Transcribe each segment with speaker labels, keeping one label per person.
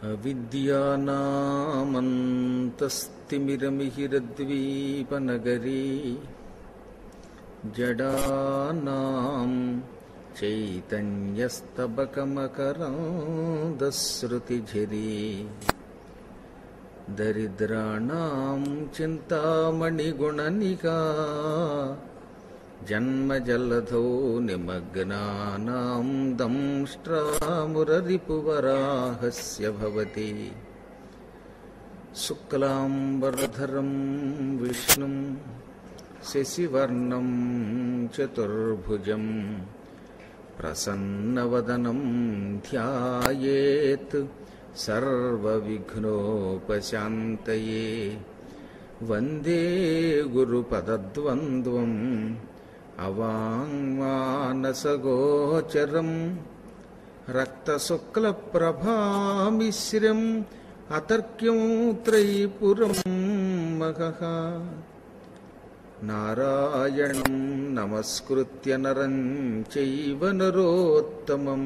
Speaker 1: అవిద్యానామంతస్తిమిరమిహిరద్వీపనగరీ జడానాం చైతన్యస్తబకమకరాందశ్రుతిఝరీ దరిద్రాణం చింతామణిగుణనికా జన్మజలధౌ నిమగ్నానాం దంష్ట్రామురరిపువరాహస్య భవతి శుక్లాంబరధరం విష్ణుం శశివర్ణం చతుర్భుజం ప్రసన్నవదనం ధ్యాయేత్ సర్వవిఘ్నోపశాంతయే వందే గురుపదద్వంద్వం అవాంగ్మానసగోచరం రక్తశుక్లప్రభామిశ్రం అతర్క్యం త్రైపురం మహః నారాయణం నమస్కృత్య నరం చైవ నరోత్తమం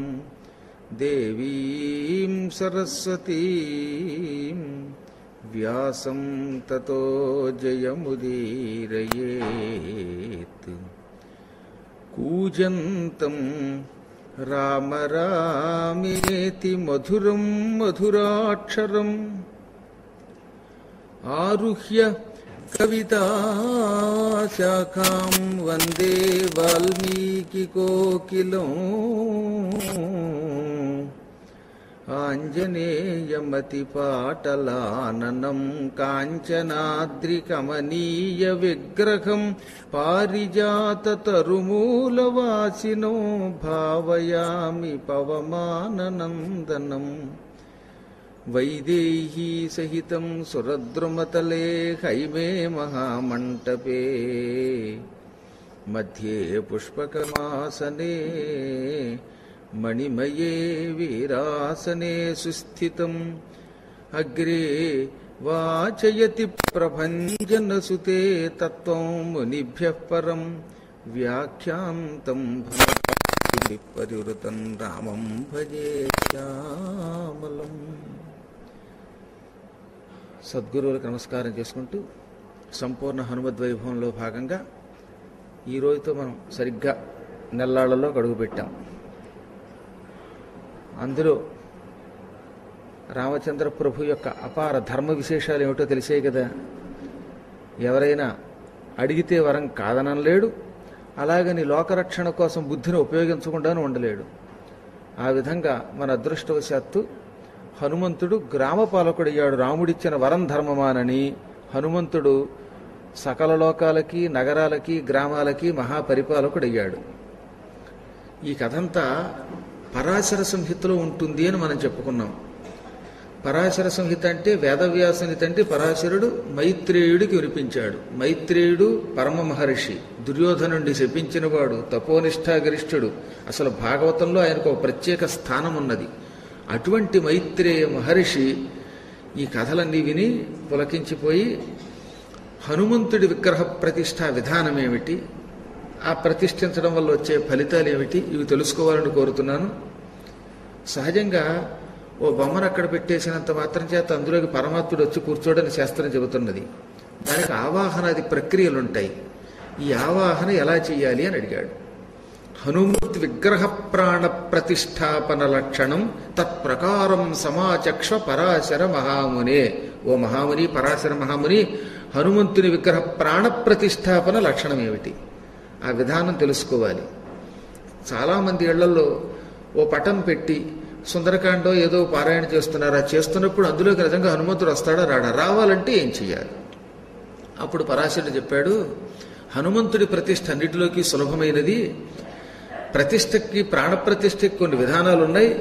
Speaker 1: దేవీం సరస్వతీం వ్యాసం తతో జయముదీరయేత్ కూజంతం రామ రామేతి మధురం మధురాక్షరం ఆరుహ్య కవితాశాఖాం వందే వాల్మీకికోకిలం ఆంజనేయమతిపాటలాననం కాంచనాద్రికమనీయ విగ్రహం పారిజాతతరుమూలవాసినో భావయామి పవమాననందనం వైదేహీ సహితం సురద్రుమతలే హైమే మహామంటపే మధ్యే పుష్పకమాసనే మణిమయే వీరాసనే సుస్థితం అగ్రే వాచయతి ప్రభంజనసుతే తత్వం మునిభ్య పరం వ్యాఖ్యాంతం భవతి పరివృతం రామం భజే శ్యామలం సద్గురువులకు నమస్కారం చేసుకుంటూ సంపూర్ణ హనుమద్వైభవంలో భాగంగా ఈ రోజుతో మనం సరిగ్గా నెల్లాళ్లలో గడుగు పెట్టాం అందులో రామచంద్ర ప్రభు యొక్క అపార ధర్మ విశేషాలు ఏమిటో తెలిసే కదా ఎవరైనా అడిగితే వరం కాదనలేడు అలాగని లోకరక్షణ కోసం బుద్ధిని ఉపయోగించకుండానే ఉండలేడు ఆ విధంగా మన అదృష్టవశాత్తు హనుమంతుడు గ్రామ పాలకుడయ్యాడు రాముడిచ్చిన వరం ధర్మమానని హనుమంతుడు సకల లోకాలకి నగరాలకి గ్రామాలకి మహాపరిపాలకుడయ్యాడు ఈ కథంతా పరాశర సంహితలో ఉంటుంది అని మనం చెప్పుకున్నాం పరాశర సంహిత అంటే వేదవ్యాసుని తండ్రి పరాశరుడు మైత్రేయుడికి వినిపించాడు మైత్రేయుడు పరమ మహర్షి దుర్యోధనుండి శపించినవాడు తపోనిష్టాగరిష్ఠుడు అసలు భాగవతంలో ఆయనకు ఒక ప్రత్యేక స్థానం ఉన్నది అటువంటి మైత్రేయ మహర్షి ఈ కథలన్నీ విని పులకించిపోయి హనుమంతుడి విగ్రహ ప్రతిష్ట విధానం ఏమిటి ఆ ప్రతిష్ఠించడం వల్ల వచ్చే ఫలితాలు ఏమిటి ఇవి తెలుసుకోవాలని కోరుతున్నాను సహజంగా ఓ బొమ్మను అక్కడ పెట్టేసినంత మాత్రం చేత అందులోకి పరమాత్ముడు వచ్చి కూర్చోడని శాస్త్రం చెబుతున్నది దానికి ఆవాహనాది ప్రక్రియలు ఉంటాయి ఈ ఆవాహన ఎలా చేయాలి అని అడిగాడు హనుమత్ విగ్రహ ప్రాణ ప్రతిష్టాపన లక్షణం తత్ప్రకారం సమాచక్ష పరాశర మహామునే ఓ మహాముని పరాశర మహాముని హనుమంతుని విగ్రహ ప్రాణ ప్రతిష్టాపన లక్షణం ఏమిటి ఆ విధానం తెలుసుకోవాలి చాలామంది ఇళ్లలో ఓ పటం పెట్టి సుందరకాండో ఏదో పారాయణ చేస్తున్నారా చేస్తున్నప్పుడు అందులోకి నిజంగా హనుమంతుడు వస్తాడా రాడా రావాలంటే ఏం చెయ్యాలి అప్పుడు పరాశరుడు చెప్పాడు హనుమంతుడి ప్రతిష్ఠ అన్నిటిలోకి సులభమైనది ప్రతిష్టకి ప్రాణప్రతిష్టకి కొన్ని విధానాలు ఉన్నాయి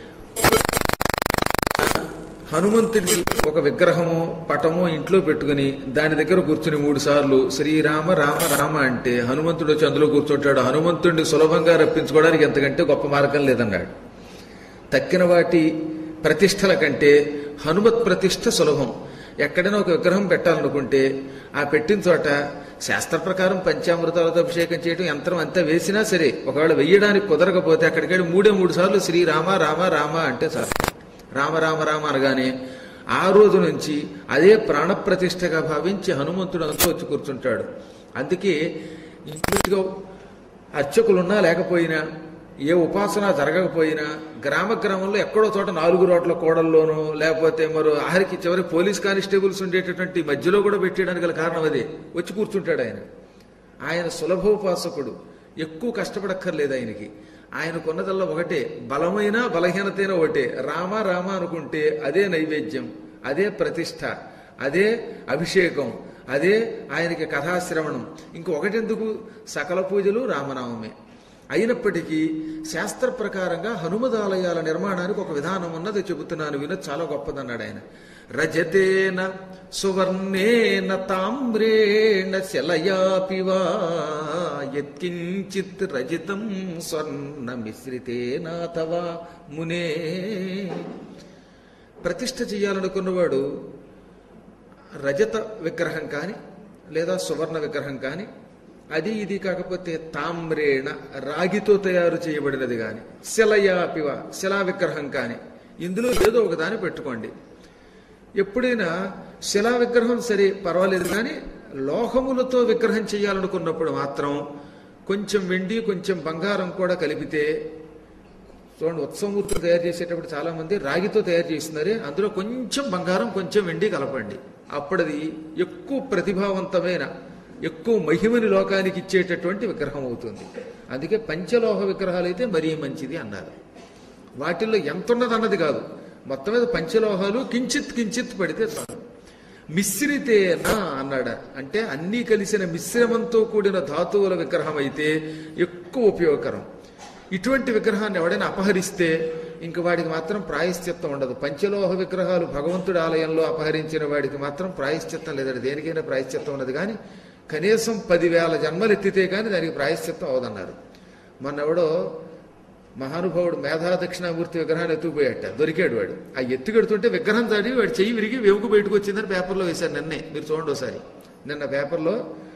Speaker 1: హనుమంతుడికి ఒక విగ్రహమో పటమో ఇంట్లో పెట్టుకుని దాని దగ్గర కూర్చుని మూడు సార్లు శ్రీరామ రామ రామ అంటే హనుమంతుడు వచ్చి అందులో కూర్చుంటాడు హనుమంతుడిని సులభంగా రప్పించుకోవడానికి ఎంతకంటే గొప్ప మార్గం లేదన్నాడు తక్కిన వాటి ప్రతిష్టల కంటే హనుమత్ ప్రతిష్ట సులభం ఎక్కడైనా ఒక విగ్రహం పెట్టాలనుకుంటే ఆ పెట్టిన చోట శాస్త్ర ప్రకారం పంచామృతాలతో అభిషేకం చేయడం యంత్రం అంతా వేసినా సరే ఒకవేళ వెయ్యడానికి కుదరకపోతే అక్కడికి మూడే మూడు సార్లు శ్రీరామ రామ రామ అంటే చాలు రామ రామ రామ అనగానే ఆ రోజు నుంచి అదే ప్రాణప్రతిష్ఠగా భావించి హనుమంతుడు అంతా వచ్చి కూర్చుంటాడు అందుకే ఇంటిగా అర్చకులున్నా లేకపోయినా ఏ ఉపాసన జరగకపోయినా గ్రామ గ్రామంలో ఎక్కడో చోట నాలుగు రోడ్ల కోడల్లోనో లేకపోతే మరో ఆఖరికి చివరి పోలీస్ కానిస్టేబుల్స్ ఉండేటటువంటి మధ్యలో కూడా పెట్టేయడానికి గల కారణం అదే వచ్చి కూర్చుంటాడు ఆయన ఆయన సులభోపాసకుడు ఎక్కువ కష్టపడక్కర్లేదు ఆయనకి ఆయనకున్నదల్లా ఒకటే బలమైన బలహీనతైన ఒకటే రామ రామ అనుకుంటే అదే నైవేద్యం అదే ప్రతిష్ట అదే అభిషేకం అదే ఆయనకి కథాశ్రవణం ఇంకొకటెందుకు సకల పూజలు రామనామమే అయినప్పటికీ శాస్త్ర ప్రకారంగా హనుమదాలయాల నిర్మాణానికి ఒక విధానం ఉన్నది చెబుతున్నాను విన చాలా గొప్పదన్నాడు ఆయన రజతేన సువర్ణేన తామ్రేణ శలయాపివా యత్కించిత్ రజితం స్వర్ణ మిశ్రితేనాథవా మునే ప్రతిష్ఠ చేయాలనుకున్నవాడు రజత విగ్రహం కానీ లేదా సువర్ణ విగ్రహం కానీ అది ఇది కాకపోతే తామ్రేణ రాగితో తయారు చేయబడినది కానీ శిలయాపివ శిలా విగ్రహం కానీ ఇందులో ఏదో ఒక దాన్ని పెట్టుకోండి ఎప్పుడైనా శిలా విగ్రహం సరే పర్వాలేదు కానీ లోహములతో విగ్రహం చేయాలనుకున్నప్పుడు మాత్రం కొంచెం వెండి కొంచెం బంగారం కూడా కలిపితే చూడండి ఉత్సవమూర్తులు తయారు చేసేటప్పుడు చాలా మంది రాగితో తయారు చేస్తున్నారే అందులో కొంచెం బంగారం కొంచెం వెండి కలపండి అప్పుడది ఎక్కువ ప్రతిభావంతమైన ఎక్కువ మహిమని లోకానికి ఇచ్చేటటువంటి విగ్రహం అవుతుంది అందుకే పంచలోహ విగ్రహాలు అయితే మరీ మంచిది అన్నారు వాటిల్లో ఎంత ఉన్నది అన్నది కాదు మొత్తం మీద పంచలోహాలు కించిత్ కించిత్ పడితే చాలు మిశ్రితేనా అన్నాడు అంటే అన్నీ కలిసిన మిశ్రమంతో కూడిన ధాతువుల విగ్రహం అయితే ఎక్కువ ఉపయోగకరం ఇటువంటి విగ్రహాన్ని ఎవడైనా అపహరిస్తే ఇంక వాడికి మాత్రం ప్రాయశ్చిత్తం ఉండదు పంచలోహ విగ్రహాలు భగవంతుడి ఆలయంలో అపహరించిన వాడికి మాత్రం ప్రాయశ్చిత్తం లేదండి దేనికైనా ప్రాయశ్చిత్తం ఉన్నది కానీ కనీసం పదివేల జన్మలు ఎత్తితే కానీ దానికి ప్రాయశ్చిత్తం అవదన్నారు మొన్న ఎవడో మహానుభావుడు మేధా దక్షిణామూర్తి విగ్రహాన్ని ఎత్తుకుపోయాట దొరికాడు వాడు ఆ ఎత్తుకెడుతుంటే విగ్రహం దాడి వాడు చెయ్యి విరిగి వెవుకు బయటకు వచ్చిందని పేపర్లో వేశారు నిన్నే మీరు చూడండి ఒకసారి నిన్న పేపర్లో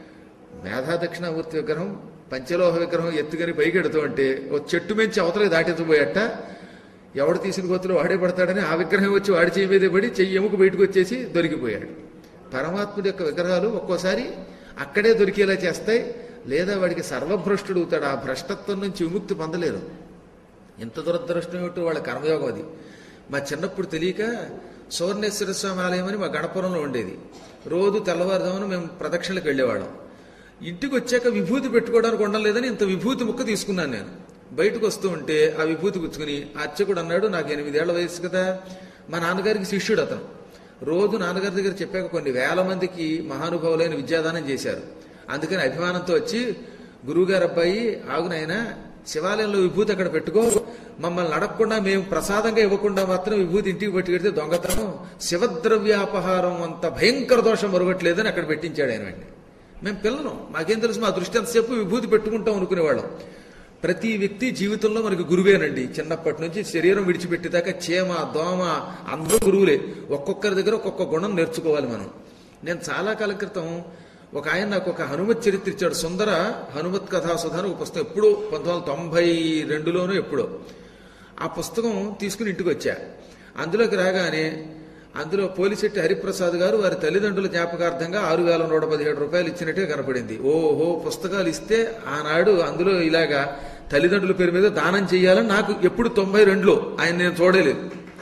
Speaker 1: మేధా దక్షిణామూర్తి విగ్రహం పంచలోహ విగ్రహం ఎత్తుకొని పైకి ఎడుతూ ఉంటే ఓ చెట్టు మించి అవతలకి దాటించబోయట ఎవడు తీసిన గోతులు వాడే పడతాడని ఆ విగ్రహం వచ్చి వాడి చెయ్యి మీద పడి చెయ్యి ఎముక బయటకు వచ్చేసి దొరికిపోయాడు పరమాత్ముడి యొక్క విగ్రహాలు ఒక్కోసారి అక్కడే దొరికేలా చేస్తాయి లేదా వాడికి సర్వభ్రష్టుడు అవుతాడు ఆ భ్రష్టత్వం నుంచి విముక్తి పొందలేరు ఎంత దురదృష్టం ఏమిటో వాళ్ళ కర్మయోగం అది మా చిన్నప్పుడు తెలియక సువర్ణేశ్వర స్వామి ఆలయం అని మా గణపురంలో ఉండేది రోజు తెల్లవారుజామున మేము ప్రదక్షిణలకు వెళ్ళేవాళ్ళం ఇంటికి వచ్చాక విభూతి పెట్టుకోవడానికి ఉండలేదని ఇంత విభూతి ముక్క తీసుకున్నాను నేను బయటకు వస్తూ ఉంటే ఆ విభూతి పుచ్చుకుని ఆ అర్చకుడు అన్నాడు నాకు ఎనిమిదేళ్ల వయసు కదా మా నాన్నగారికి శిష్యుడు అతను రోజు నాన్నగారి దగ్గర చెప్పాక కొన్ని వేల మందికి మహానుభావులైన విద్యాదానం చేశారు అందుకని అభిమానంతో వచ్చి గురువుగారు అబ్బాయి ఆగునైనా శివాలయంలో విభూతి అక్కడ పెట్టుకో మమ్మల్ని నడపకుండా మేము ప్రసాదంగా ఇవ్వకుండా మాత్రం విభూతి ఇంటికి పట్టుకెడితే దొంగతనం శివద్రవ్యాపహారం అంత భయంకర దోషం మరొకట్లేదని అక్కడ పెట్టించాడు ఆయన వెంటనే మేము పిల్లలు మాకేం తెలుసు మా దృష్టి అంతసేపు విభూతి పెట్టుకుంటాం అనుకునేవాళ్ళం ప్రతి వ్యక్తి జీవితంలో మనకి గురువేనండి చిన్నప్పటి నుంచి శరీరం విడిచిపెట్టేదాకా చీమ దోమ అందరూ గురువులే ఒక్కొక్కరి దగ్గర ఒక్కొక్క గుణం నేర్చుకోవాలి మనం నేను చాలా కాలం క్రితం ఒక ఆయన నాకు ఒక హనుమత్ చరిత్ర ఇచ్చాడు సుందర హనుమత్ కథాసుధ అని ఒక పుస్తకం ఎప్పుడో పంతొమ్మిది వందల తొంభై రెండులోనో ఎప్పుడో ఆ పుస్తకం తీసుకుని ఇంటికి వచ్చా అందులోకి రాగానే అందులో పోలిశెట్టి హరిప్రసాద్ గారు వారి తల్లిదండ్రుల జ్ఞాపకార్థంగా ఆరు వేల నూట పదిహేడు రూపాయలు ఇచ్చినట్టుగా కనపడింది ఓహో పుస్తకాలు ఇస్తే ఆనాడు అందులో ఇలాగా తల్లిదండ్రుల పేరు మీద దానం చేయాలని నాకు ఎప్పుడు తొంభై రెండులో ఆయన నేను చూడలేదు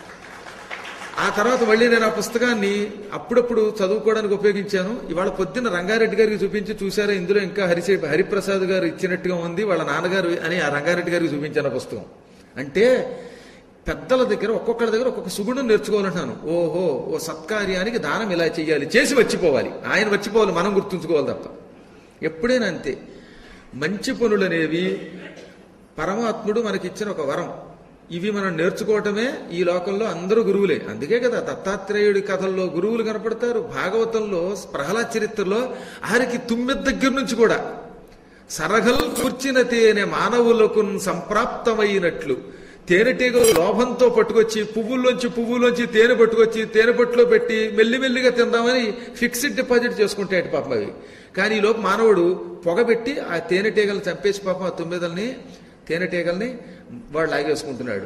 Speaker 1: ఆ తర్వాత మళ్ళీ నేను ఆ పుస్తకాన్ని అప్పుడప్పుడు చదువుకోవడానికి ఉపయోగించాను ఇవాళ పొద్దున్న రంగారెడ్డి గారికి చూపించి చూసారా ఇందులో ఇంకా హరిశే హరిప్రసాద్ గారు ఇచ్చినట్టుగా ఉంది వాళ్ళ నాన్నగారు అని ఆ రంగారెడ్డి గారికి చూపించాను ఆ పుస్తకం అంటే పెద్దల దగ్గర ఒక్కొక్కరి దగ్గర ఒక్కొక్క సుగుణం నేర్చుకోవాలంటున్నాను ఓహో ఓ సత్కార్యానికి దానం ఇలా చేయాలి చేసి వచ్చిపోవాలి ఆయన వచ్చిపోవాలి మనం గుర్తుంచుకోవాలి తప్ప ఎప్పుడైనా అంతే మంచి పనులు అనేవి పరమాత్ముడు మనకిచ్చిన ఒక వరం ఇవి మనం నేర్చుకోవటమే ఈ లోకంలో అందరూ గురువులే అందుకే కదా దత్తాత్రేయుడి కథల్లో గురువులు కనపడతారు భాగవతంలో ప్రహ్లాద చరిత్రలో ఆరికి తుమ్మెద దగ్గర నుంచి కూడా సరగల్ కూర్చిన తేనె మానవులకు సంప్రాప్తమైనట్లు తేనెటీగలు లోభంతో పట్టుకొచ్చి పువ్వుల్లోంచి పువ్వులోంచి తేనె పట్టుకొచ్చి తేనె పట్టులో పెట్టి మెల్లిమెల్లిగా తిందామని ఫిక్స్డ్ డిపాజిట్ చేసుకుంటాడు పాపం అవి కానీ ఈ లోపు మానవుడు పొగబెట్టి ఆ తేనెటీగలు చంపేసి పాపం ఆ తుమ్మెదల్ని తేనెటీగల్ని వాడు లాగేసుకుంటున్నాడు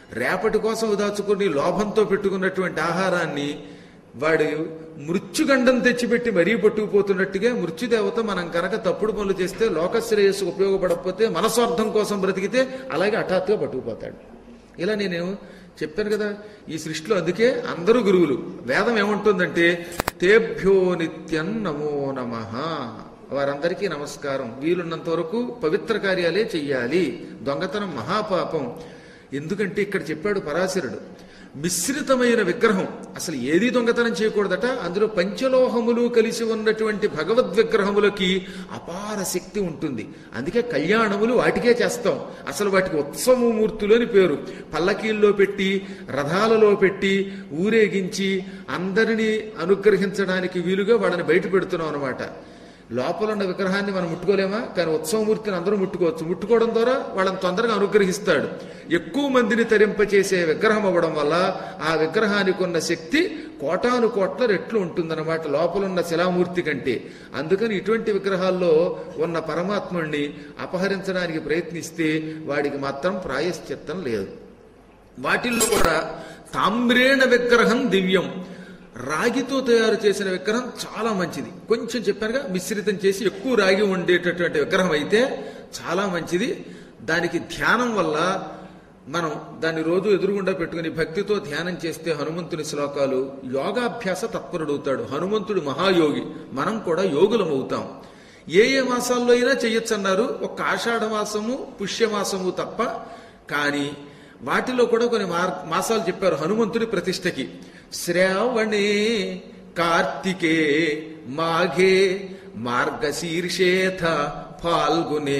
Speaker 1: రేపటి కోసం దాచుకుని లోభంతో పెట్టుకున్నటువంటి ఆహారాన్ని వాడు మృత్యుగండం తెచ్చిపెట్టి మరీ పట్టుకుపోతున్నట్టుగా మృత్యుదేవత మనం కనుక తప్పుడు పనులు చేస్తే లోకశ్రేయస్సు ఉపయోగపడకపోతే మనస్వార్థం కోసం బ్రతికితే అలాగే హఠాత్తుగా పట్టుకుపోతాడు ఇలా నేను చెప్పాను కదా ఈ సృష్టిలో అందుకే అందరూ గురువులు వేదం ఏముంటుందంటే తేభ్యో నిత్యం నమో నమ వారందరికీ నమస్కారం వీలున్నంత వరకు పవిత్ర కార్యాలే చెయ్యాలి దొంగతనం మహాపాపం ఎందుకంటే ఇక్కడ చెప్పాడు పరాశరుడు మిశ్రితమైన విగ్రహం అసలు ఏది దొంగతనం చేయకూడదట అందులో పంచలోహములు కలిసి ఉన్నటువంటి భగవద్ విగ్రహములకి అపార శక్తి ఉంటుంది అందుకే కళ్యాణములు వాటికే చేస్తాం అసలు వాటికి ఉత్సవమూర్తులు అని పేరు పల్లకీల్లో పెట్టి రథాలలో పెట్టి ఊరేగించి అందరినీ అనుగ్రహించడానికి వీలుగా వాళ్ళని బయట పెడుతున్నాం అనమాట లోపల ఉన్న విగ్రహాన్ని మనం ముట్టుకోలేమా కానీ ఉత్సవమూర్తిని అందరూ ముట్టుకోవచ్చు ముట్టుకోవడం ద్వారా వాళ్ళని తొందరగా అనుగ్రహిస్తాడు ఎక్కువ మందిని తరింపచేసే విగ్రహం అవ్వడం వల్ల ఆ విగ్రహానికి ఉన్న శక్తి కోటాను కోట్ల రెట్లు ఉంటుందన్నమాట లోపల ఉన్న శిలామూర్తి కంటే అందుకని ఇటువంటి విగ్రహాల్లో ఉన్న పరమాత్ముణ్ణి అపహరించడానికి ప్రయత్నిస్తే వాడికి మాత్రం ప్రాయశ్చిత్తం లేదు వాటిల్లో కూడా తామ్రేణ విగ్రహం దివ్యం రాగితో తయారు చేసిన విగ్రహం చాలా మంచిది కొంచెం చెప్పానుగా మిశ్రితం చేసి ఎక్కువ రాగి ఉండేటటువంటి విగ్రహం అయితే చాలా మంచిది దానికి ధ్యానం వల్ల మనం దాన్ని రోజు ఎదురుగుండా పెట్టుకుని భక్తితో ధ్యానం చేస్తే హనుమంతుని శ్లోకాలు యోగాభ్యాస తత్పరుడవుతాడు హనుమంతుడు మహాయోగి మనం కూడా యోగులం అవుతాం ఏ ఏ మాసాల్లో అయినా చెయ్యొచ్చు అన్నారు ఒక ఆషాఢ మాసము పుష్యమాసము తప్ప కానీ వాటిలో కూడా కొన్ని మార్- మాసాలు చెప్పారు హనుమంతుడి ప్రతిష్టకి శ్రావణే కార్తికే మాఘే మార్గశీర్షేథ ఫాల్గునే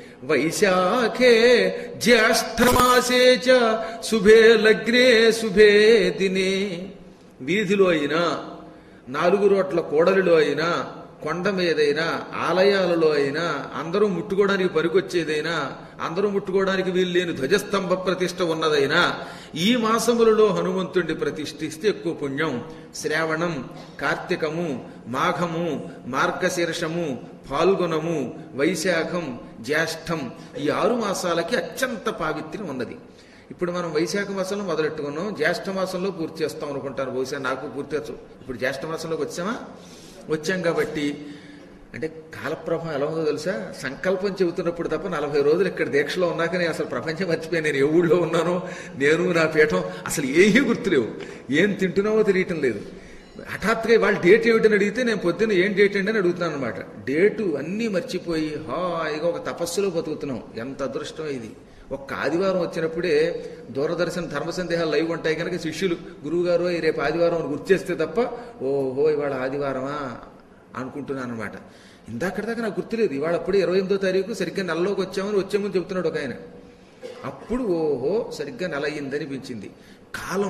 Speaker 1: వైశాఖే జ్యేష్ఠమాసే చ శుభే లగ్నే శుభే దినే వీధిలో అయినా నాలుగు రోడ్ల కోడలిలో అయినా కొండ మీదైనా ఆలయాలలో అయినా అందరూ ముట్టుకోవడానికి పనికొచ్చేదైనా అందరూ ముట్టుకోవడానికి వీల్లేని ధ్వజస్తంభ ప్రతిష్ట ఉన్నదైనా ఈ మాసములలో హనుమంతుడిని ప్రతిష్ఠిస్తే ఎక్కువ పుణ్యం శ్రావణం కార్తీకము మాఘము మార్గశీర్షము ఫాల్గుణము వైశాఖం జ్యేష్ఠం ఈ ఆరు మాసాలకి అత్యంత పావిత్ర్యం ఉన్నది ఇప్పుడు మనం వైశాఖ మాసంలో మొదలెట్టుకున్నాం జ్యేష్ఠ మాసంలో పూర్తి చేస్తాం అనుకుంటాను బహుశా నాకు పూర్తి వచ్చు ఇప్పుడు జ్యేష్ఠ మాసంలోకి వచ్చామా వచ్చాం కాబట్టి అంటే కాలప్రభం ఎలా ఉందో తెలుసా సంకల్పం చెబుతున్నప్పుడు తప్ప నలభై రోజులు ఇక్కడ దీక్షలో ఉన్నాక నేను అసలు ప్రపంచం మర్చిపోయి నేను ఏ ఊళ్ళో ఉన్నానో నేను నా పీఠం అసలు ఏమీ గుర్తులేవు ఏం తింటున్నామో తెలియటం లేదు హఠాత్తుగా వాళ్ళ డేట్ ఏమిటని అడిగితే నేను పొద్దున్న ఏం డేట్ ఏంటి అని అడుగుతున్నాను అనమాట డేటు అన్నీ మర్చిపోయి హాయిగా ఒక తపస్సులో బతుకుతున్నాం ఎంత అదృష్టం ఇది ఒక్క ఆదివారం వచ్చినప్పుడే దూరదర్శన్ ధర్మ సందేహాలు లైవ్ ఉంటాయి కనుక శిష్యులు గురువుగారు "ఈ రేపు ఆదివారం అని గుర్తు చేస్తే తప్ప ఓహో ఇవాళ ఆదివారమా అనుకుంటున్నాను అనమాట ఇందాకటిదాకా నాకు గుర్తులేదు ఇవాళ అప్పుడే ఇరవై ఎనిమిదో తారీఖు సరిగ్గా నెలలోకి వచ్చామని వచ్చే ముందు చెబుతున్నాడు ఒక ఆయన అప్పుడు ఓహో సరిగ్గా నెల అయ్యిందని అనిపించింది కాలం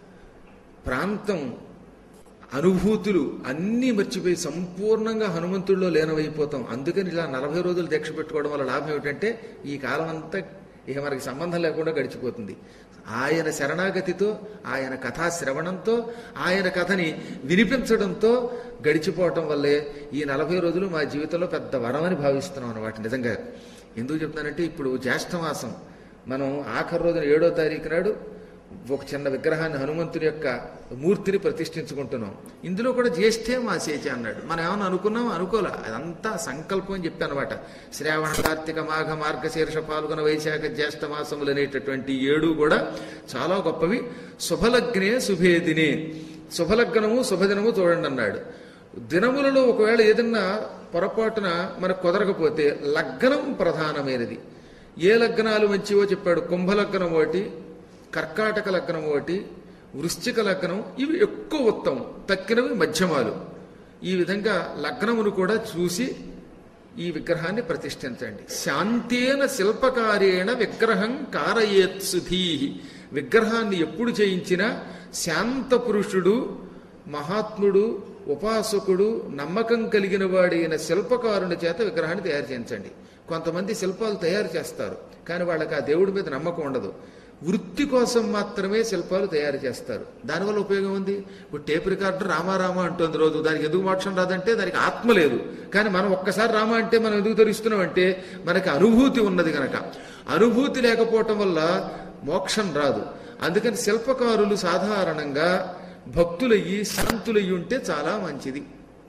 Speaker 1: ప్రాంతం అనుభూతులు అన్నీ మర్చిపోయి సంపూర్ణంగా హనుమంతుడిలో లీనమైపోతాం అందుకని ఇలా నలభై రోజులు దీక్ష పెట్టుకోవడం వల్ల లాభం ఏమిటంటే ఈ కాలం అంతా ఇక మనకి సంబంధం లేకుండా గడిచిపోతుంది ఆయన శరణాగతితో ఆయన కథా శ్రవణంతో ఆయన కథని వినిపించడంతో గడిచిపోవటం వల్లే ఈ నలభై రోజులు మా జీవితంలో పెద్ద వరమని భావిస్తున్నాం అన్నమాట నిజంగా ఎందుకు చెప్తానంటే ఇప్పుడు జ్యేష్ఠమాసం మనం ఆఖరి రోజున ఏడో తారీఖు నాడు ఒక చిన్న విగ్రహాన్ని హనుమంతుడి యొక్క మూర్తిని ప్రతిష్ఠించుకుంటున్నాం ఇందులో కూడా జ్యేష్ఠే మాసేచ అన్నాడు మనం ఏమన్నా అనుకున్నాం అనుకోలే అదంతా సంకల్పం అని చెప్పి అనమాట శ్రావణ కార్తీక మాఘ మార్గశీర్ష పాల్గొన వైశాఖ జ్యేష్ఠ మాసములు అనేటటువంటి ఏడు కూడా చాలా గొప్పవి శుభలగ్నే శుభేదినే శుభలగ్నము శుభదినము చూడండి అన్నాడు దినములలో ఒకవేళ ఏదన్నా పొరపాటున మనకు కుదరకపోతే లగ్నం ప్రధానమైనది ఏ లగ్నాలు మంచివో చెప్పాడు కుంభలగ్నం ఒకటి కర్కాటక లగ్నం ఒకటి వృశ్చిక లగ్నం ఇవి ఎక్కువ ఉత్తమం తక్కినవి మధ్యమాలు ఈ విధంగా లగ్నమును కూడా చూసి ఈ విగ్రహాన్ని ప్రతిష్ఠించండి శాంతేన శిల్పకారేణ విగ్రహం కారయేత్సుధీ విగ్రహాన్ని ఎప్పుడు చేయించినా శాంత పురుషుడు మహాత్ముడు ఉపాసకుడు నమ్మకం కలిగిన వాడైన శిల్పకారుని చేత విగ్రహాన్ని తయారు చేయించండి కొంతమంది శిల్పాలు తయారు చేస్తారు కానీ వాళ్ళకి ఆ దేవుడి మీద నమ్మకం ఉండదు వృత్తి కోసం మాత్రమే శిల్పాలు తయారు చేస్తారు దానివల్ల ఉపయోగం ఉంది ఇప్పుడు టేప్ రికార్డర్ రామారామ అంటుంది రోజు దానికి ఎందుకు మోక్షం రాదంటే దానికి ఆత్మ లేదు కానీ మనం ఒక్కసారి రామ అంటే మనం ఎందుకు తెలుస్తున్నాం అంటే మనకి అనుభూతి ఉన్నది కనుక అనుభూతి లేకపోవటం వల్ల మోక్షం రాదు అందుకని శిల్పకారులు సాధారణంగా భక్తులయ్యి శాంతులయ్యి ఉంటే చాలా మంచిది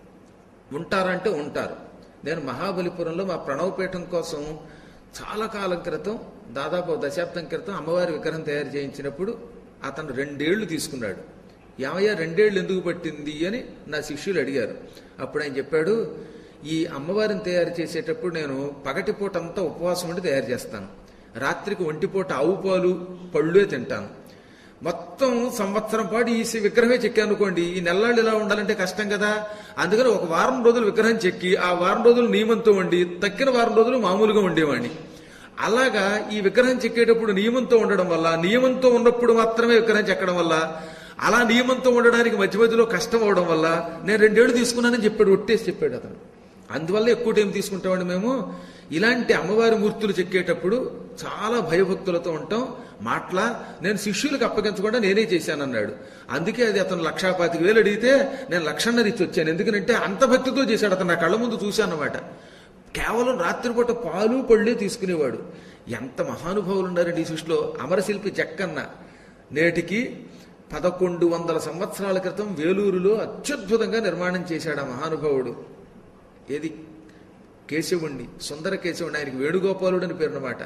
Speaker 1: ఉంటారంటే ఉంటారు నేను మహాబలిపురంలో మా ప్రణవపీఠం కోసం చాలా కాలం క్రితం దాదాపు ఓ దశాబ్దం క్రితం అమ్మవారి విగ్రహం తయారు చేయించినప్పుడు అతను రెండేళ్లు తీసుకున్నాడు ఏమయ్యా రెండేళ్లు ఎందుకు పట్టింది అని నా శిష్యులు అడిగారు అప్పుడు ఆయన చెప్పాడు ఈ అమ్మవారిని తయారు చేసేటప్పుడు నేను పగటిపూట అంతా ఉపవాసం ఉండి తయారు చేస్తాను రాత్రికి ఒంటిపూట ఆవు పాలు పళ్ళే తింటాను మొత్తం సంవత్సరం పాటు ఈ విగ్రహమే చెక్కాను అనుకోండి ఈ నెల్లాళ్ళు ఇలా ఉండాలంటే కష్టం కదా అందుకని ఒక వారం రోజులు విగ్రహం చెక్కి ఆ వారం రోజులు నియమంతో ఉండి తక్కిన వారం రోజులు మామూలుగా ఉండేవాడిని అలాగా ఈ విగ్రహం చెక్కేటప్పుడు నియమంతో ఉండడం వల్ల నియమంతో ఉన్నప్పుడు మాత్రమే విగ్రహం చెక్కడం వల్ల అలా నియమంతో ఉండడానికి మధ్య మధ్యలో కష్టం అవడం వల్ల నేను రెండేళ్లు తీసుకున్నానని చెప్పాడు ఒట్టేసి చెప్పాడు అతను అందువల్ల ఎక్కువ టైం తీసుకుంటామండి మేము ఇలాంటి అమ్మవారి మూర్తులు చెక్కేటప్పుడు చాలా భయభక్తులతో ఉంటాం మాట్లా నేను శిష్యులకు అప్పగించకుండా నేనే చేశానన్నాడు అందుకే అది అతను లక్షా పాతిక వేలు అడిగితే నేను లక్షన్నర ఇచ్చి వచ్చాను ఎందుకంటే అంత భక్తితో చేశాడు అతను నా కళ్ళ ముందు చూశానమాట కేవలం రాత్రిపూట పాలు పళ్ళే తీసుకునేవాడు ఎంత మహానుభావులు ఉన్నారండి ఈ సృష్టిలో అమరశిల్పి జక్కన్న నేటికి పదకొండు వందల సంవత్సరాల క్రితం వేలూరులో అత్యద్భుతంగా నిర్మాణం చేశాడు ఆ మహానుభావుడు ఏది కేశవుణ్ణి సుందర కేశవుణ్ణి ఆయనకి వేణుగోపాలుడు అని పేరునమాట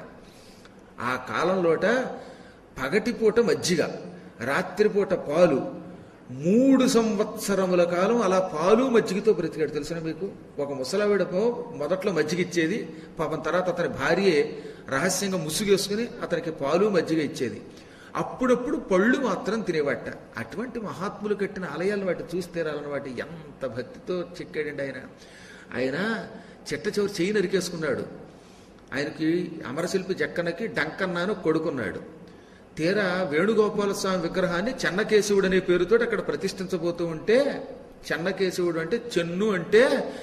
Speaker 1: ఆ కాలంలోట పగటిపూట మజ్జిగ రాత్రిపూట పాలు మూడు సంవత్సరముల కాలం అలా పాలు మజ్జిగతో బ్రతికాడు తెలిసిన మీకు ఒక ముసలావిడపో మొదట్లో మజ్జిగ ఇచ్చేది పాపం తర్వాత అతని భార్యే రహస్యంగా ముసుగేసుకుని అతనికి పాలు మజ్జిగ ఇచ్చేది అప్పుడప్పుడు పళ్ళు మాత్రం తినేవాట అటువంటి మహాత్ములు కట్టిన ఆలయాలను వాటి చూసి తీరాలని వాటి ఎంత భక్తితో చెక్కాడండి ఆయన ఆయన చిట్ట చివరి చెయ్యి నరికేసుకున్నాడు ఆయనకి అమరశిల్పి జక్కన్నకి డంకన్నాను కొడుకున్నాడు తీరా వేణుగోపాల స్వామి విగ్రహాన్ని చెన్నకేశవుడు అనే పేరుతో అక్కడ ప్రతిష్ఠించబోతూ ఉంటే చెన్నకేశవుడు అంటే చెన్ను అంటే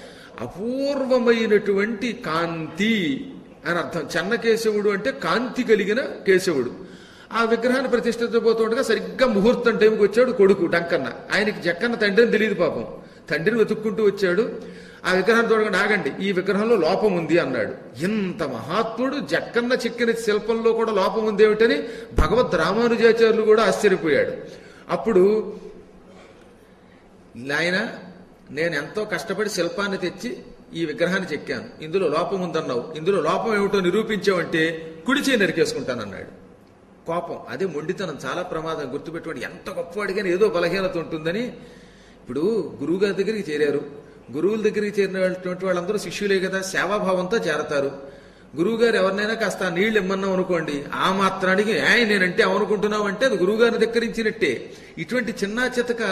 Speaker 1: అపూర్వమైనటువంటి కాంతి అని అర్థం చెన్నకేశవుడు అంటే కాంతి కలిగిన కేశవుడు ఆ విగ్రహాన్ని ప్రతిష్ఠించబోతుండగా సరిగ్గా ముహూర్తం టైంకి వచ్చాడు కొడుకు డంకన్న ఆయనకి జక్కన్న తండ్రిని తెలియదు పాపం తండ్రిని వెతుక్కుంటూ వచ్చాడు ఆ విగ్రహాన్ని చూడగా ఆగండి ఈ విగ్రహంలో లోపం ఉంది అన్నాడు ఇంత మహాత్ముడు జక్కన్న చెక్కిన శిల్పంలో కూడా లోపం ఉంది ఏమిటని భగవద్ రామానుజాచార్యులు కూడా ఆశ్చర్యపోయాడు అప్పుడు ఆయన నేను ఎంతో కష్టపడి శిల్పాన్ని తెచ్చి ఈ విగ్రహాన్ని చెక్కాను ఇందులో లోపం ఉందన్నావు ఇందులో లోపం ఏమిటో నిరూపించావంటే కుడి చేయి నరికేసుకుంటానన్నాడు కోపం అదే మొండితనం చాలా ప్రమాదం గుర్తుపెట్టుకోండి ఎంత గొప్పవాడిగానే ఏదో బలహీనత ఉంటుందని ఇప్పుడు గురువుగారి దగ్గరికి చేరారు గురువుల దగ్గరికి చేరినటువంటి వాళ్ళందరూ శిష్యులే కదా సేవాభావంతో చేరతారు గురువుగారు ఎవరినైనా కాస్త నీళ్లు ఇమ్మన్నాం అనుకోండి ఆ మాత్రానికి ఏ నేనంటే అవనుకుంటున్నావు అంటే అది గురువుగారిని ధిక్కరించినట్టే ఇటువంటి చిన్న చితక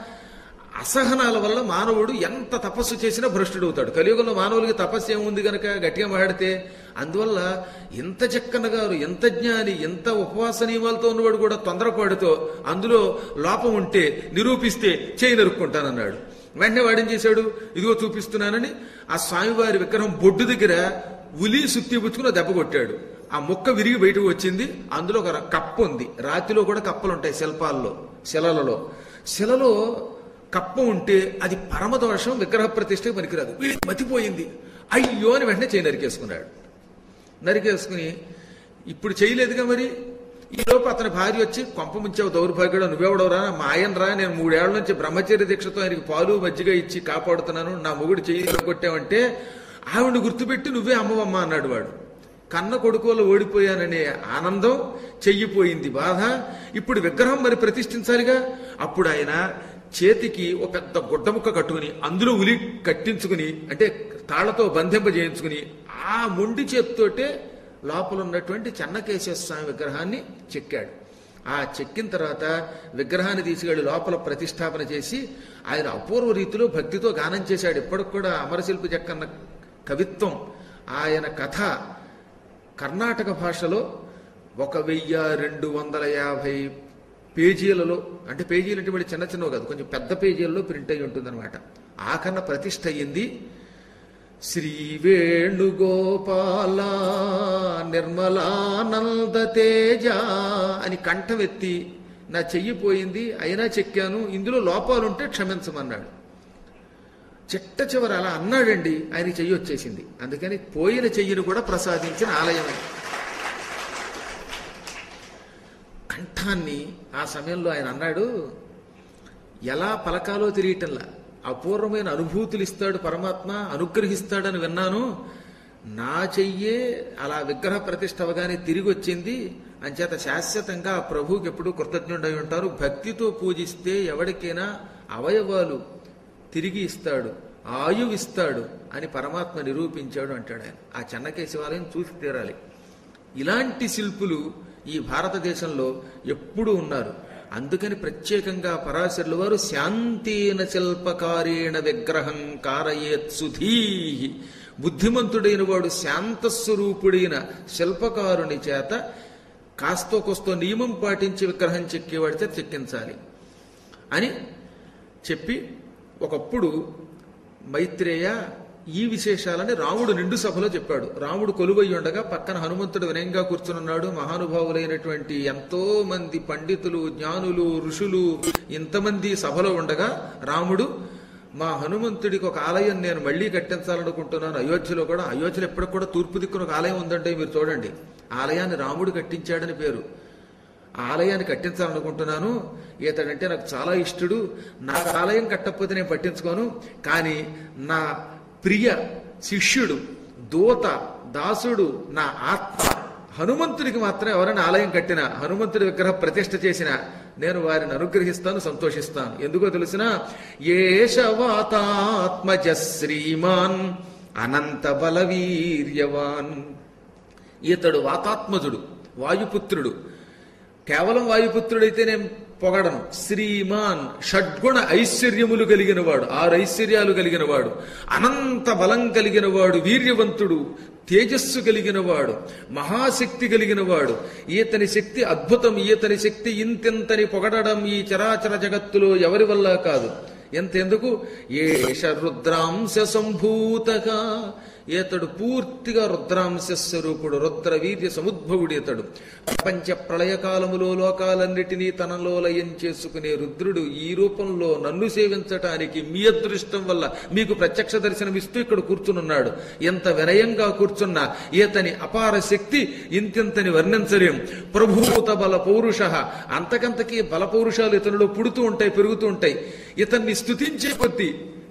Speaker 1: అసహనాల వల్ల మానవుడు ఎంత తపస్సు చేసినా భ్రష్టుడవుతాడు కలియుగంలో మానవులకి తపస్సు ఏముంది గనక గట్టిగా మాడితే అందువల్ల ఎంత చెక్కన గారు ఎంత జ్ఞాని ఎంత ఉపవాస నియమాలతో ఉన్నవాడు కూడా తొందరపాటుతో అందులో లోపం ఉంటే నిరూపిస్తే చేయి నరుక్కుంటానన్నాడు వెంటనే వాడేం చేశాడు ఇదిగో చూపిస్తున్నానని ఆ స్వామివారి విగ్రహం బొడ్డు దగ్గర ఉలి సుత్తి పుచ్చుకుని దెబ్బ కొట్టాడు ఆ ముక్క విరిగి బయటకు వచ్చింది అందులో ఒక కప్ప ఉంది రాతిలో కూడా కప్పలు ఉంటాయి శిల్పాల్లో శిలలలో శిలలో కప్ప ఉంటే అది పరమదోషం విగ్రహ ప్రతిష్టకి పనికిరాదు వీడికి మతిపోయింది అయ్యో అని వెంటనే చేయి నరికేసుకున్నాడు నరికేసుకుని ఇప్పుడు చేయలేదుగా మరి ఈ లోపు అతని భార్య వచ్చి కొంప ముంచావు దౌర్భాగ్యుడు నువ్వెవడవరా మా ఆయన రా నేను మూడేళ్ల నుంచి బ్రహ్మచర్య దీక్షతో ఆయనకి పాలు మజ్జిగ ఇచ్చి కాపాడుతున్నాను నా మొగుడు చెయ్యి కొట్టావంటే ఆవిడ గుర్తుపెట్టి నువ్వే అమ్మవమ్మ అన్నాడు వాడు కన్న కొడుకోలు ఓడిపోయాననే ఆనందం చెయ్యిపోయింది బాధ ఇప్పుడు విగ్రహం మరి ప్రతిష్ఠించాలిగా అప్పుడు ఆయన చేతికి ఒక పెద్ద గుడ్డ ముక్క కట్టుకుని అందులో ఉలి కట్టించుకుని అంటే తాళ్లతో బంధింప చేయించుకుని ఆ మొండి చేతితోటే లోపల ఉన్నటువంటి చెన్నకేశ్వర స్వామి విగ్రహాన్ని చెక్కాడు ఆ చెక్కిన తర్వాత విగ్రహాన్ని తీసుకెళ్లి లోపల ప్రతిష్టాపన చేసి ఆయన అపూర్వ రీతిలో భక్తితో గానం చేశాడు ఇప్పటికి కూడా అమరశిల్పి చెక్కన్న కవిత్వం ఆయన కథ కర్ణాటక భాషలో ఒక వెయ్యి రెండు వందల యాభై పేజీలలో అంటే పేజీలు అంటే మళ్ళీ చిన్న చిన్నవి కాదు కొంచెం పెద్ద పేజీలలో ప్రింట్ అయి ఉంటుందన్నమాట ఆకన్న ప్రతిష్ట అయ్యింది శ్రీ వేణుగోపాల నిర్మలానంద తేజ అని కంఠం ఎత్తి నా చెయ్యి పోయింది అయినా చెక్కాను ఇందులో లోపాలుంటే క్షమించమన్నాడు చిట్ట చివర అలా అన్నాడండి ఆయన చెయ్యి వచ్చేసింది అందుకని పోయిన చెయ్యిని కూడా ప్రసాదించిన ఆలయం అది. దుఃఖాన్ని ఆ సమయంలో ఆయన అన్నాడు ఎలా పలకాలో తెలియటంలా అపూర్వమైన అనుభూతులు ఇస్తాడు పరమాత్మ అనుగ్రహిస్తాడని విన్నాను నా చెయ్యే అలా విగ్రహ ప్రతిష్ఠ అవగానే తిరిగి వచ్చింది అంచేత శాశ్వతంగా ఆ ప్రభువుకి ఎప్పుడు కృతజ్ఞుడై ఉంటారు భక్తితో పూజిస్తే ఎవరికైనా అవయవాలు తిరిగి ఇస్తాడు ఆయువు ఇస్తాడు అని పరమాత్మ నిరూపించాడు అంటాడు ఆయన ఆ చెన్నకేశవాలయం చూసి తీరాలి ఇలాంటి శిల్పులు ఈ భారతదేశంలో ఎప్పుడూ ఉన్నారు అందుకని ప్రత్యేకంగా పరాశరుల వారు శాంతీన శిల్పకారేణ విగ్రహం కారయేత్ సుధీహి బుద్ధిమంతుడైన వాడు శాంతస్వరూపుడైన శిల్పకారుని చేత కాస్తో కోస్తో నియమం పాటించి విగ్రహం చెక్కేవాడి చేత చెక్కించాలి అని చెప్పి ఒకప్పుడు మైత్రేయ ఈ విశేషాలని రాముడు నిండు సభలో చెప్పాడు రాముడు కొలువై ఉండగా పక్కన హనుమంతుడు వినయంగా కూర్చునున్నాడు మహానుభావులైనటువంటి ఎంతో మంది పండితులు జ్ఞానులు ఋషులు ఇంతమంది సభలో ఉండగా రాముడు మా హనుమంతుడికి ఒక ఆలయం నేను మళ్ళీ కట్టించాలనుకుంటున్నాను అయోధ్యలో కూడా అయోధ్యలో ఎప్పటికి కూడా తూర్పు దిక్కున ఒక ఆలయం ఉందంటే మీరు చూడండి ఆలయాన్ని రాముడు కట్టించాడని పేరు ఆ ఆలయాన్ని కట్టించాలనుకుంటున్నాను ఇతడంటే నాకు చాలా ఇష్టడు నాకు ఆలయం కట్టకపోతే నేను పట్టించుకోను కానీ నా ప్రియ శిష్యుడు దూత దాసుడు నా ఆత్మ హనుమంతుడికి మాత్రం ఎవరైనా ఆలయం కట్టినా హనుమంతుడి విగ్రహ ప్రతిష్ఠ చేసినా నేను వారిని అనుగ్రహిస్తాను సంతోషిస్తాను ఎందుకో తెలిసిన ఏషవాతాత్మజ శ్రీమాన్ అనంత బలవీర్యవాన్ ఇతడు వాతాత్మజుడు వాయుపుత్రుడు కేవలం వాయుపుత్రుడైతే నేను పొగడను శ్రీమాన్ షడ్గుణ ఐశ్వర్యములు కలిగిన వాడు ఆరు ఐశ్వర్యాలు కలిగిన వాడు అనంత బలం కలిగిన వాడు వీర్యవంతుడు తేజస్సు కలిగిన వాడు మహాశక్తి కలిగిన వాడు ఈతని శక్తి అద్భుతం ఈతని శక్తి ఇంతెంతని పొగడడం ఈ చరాచర జగత్తులో ఎవరి వల్ల కాదు ఎంతెందుకు ఏష రుద్రాంశ సంభూతగా ఈతడు పూర్తిగా రుద్రాంశ స్వరూపుడు రుద్ర వీర్య సముద్భవుడు ఇతడు ప్రపంచ ప్రళయకాలములో లోకాలన్నిటినీ తనలో లయం చేసుకునే రుద్రుడు ఈ రూపంలో నన్ను సేవించటానికి మీ అదృష్టం వల్ల మీకు ప్రత్యక్ష దర్శనమిస్తూ ఇక్కడ కూర్చునున్నాడు ఎంత వినయంగా కూర్చున్నా ఈతని అపార శక్తి ఇంతింతని వర్ణించలేం ప్రభూత బల పౌరుష అంతకంతకీ బల పౌరుషాలు ఇతనిలో పుడుతూ ఉంటాయి పెరుగుతూ ఉంటాయి ఇతన్ని స్తుతించే కొద్దీ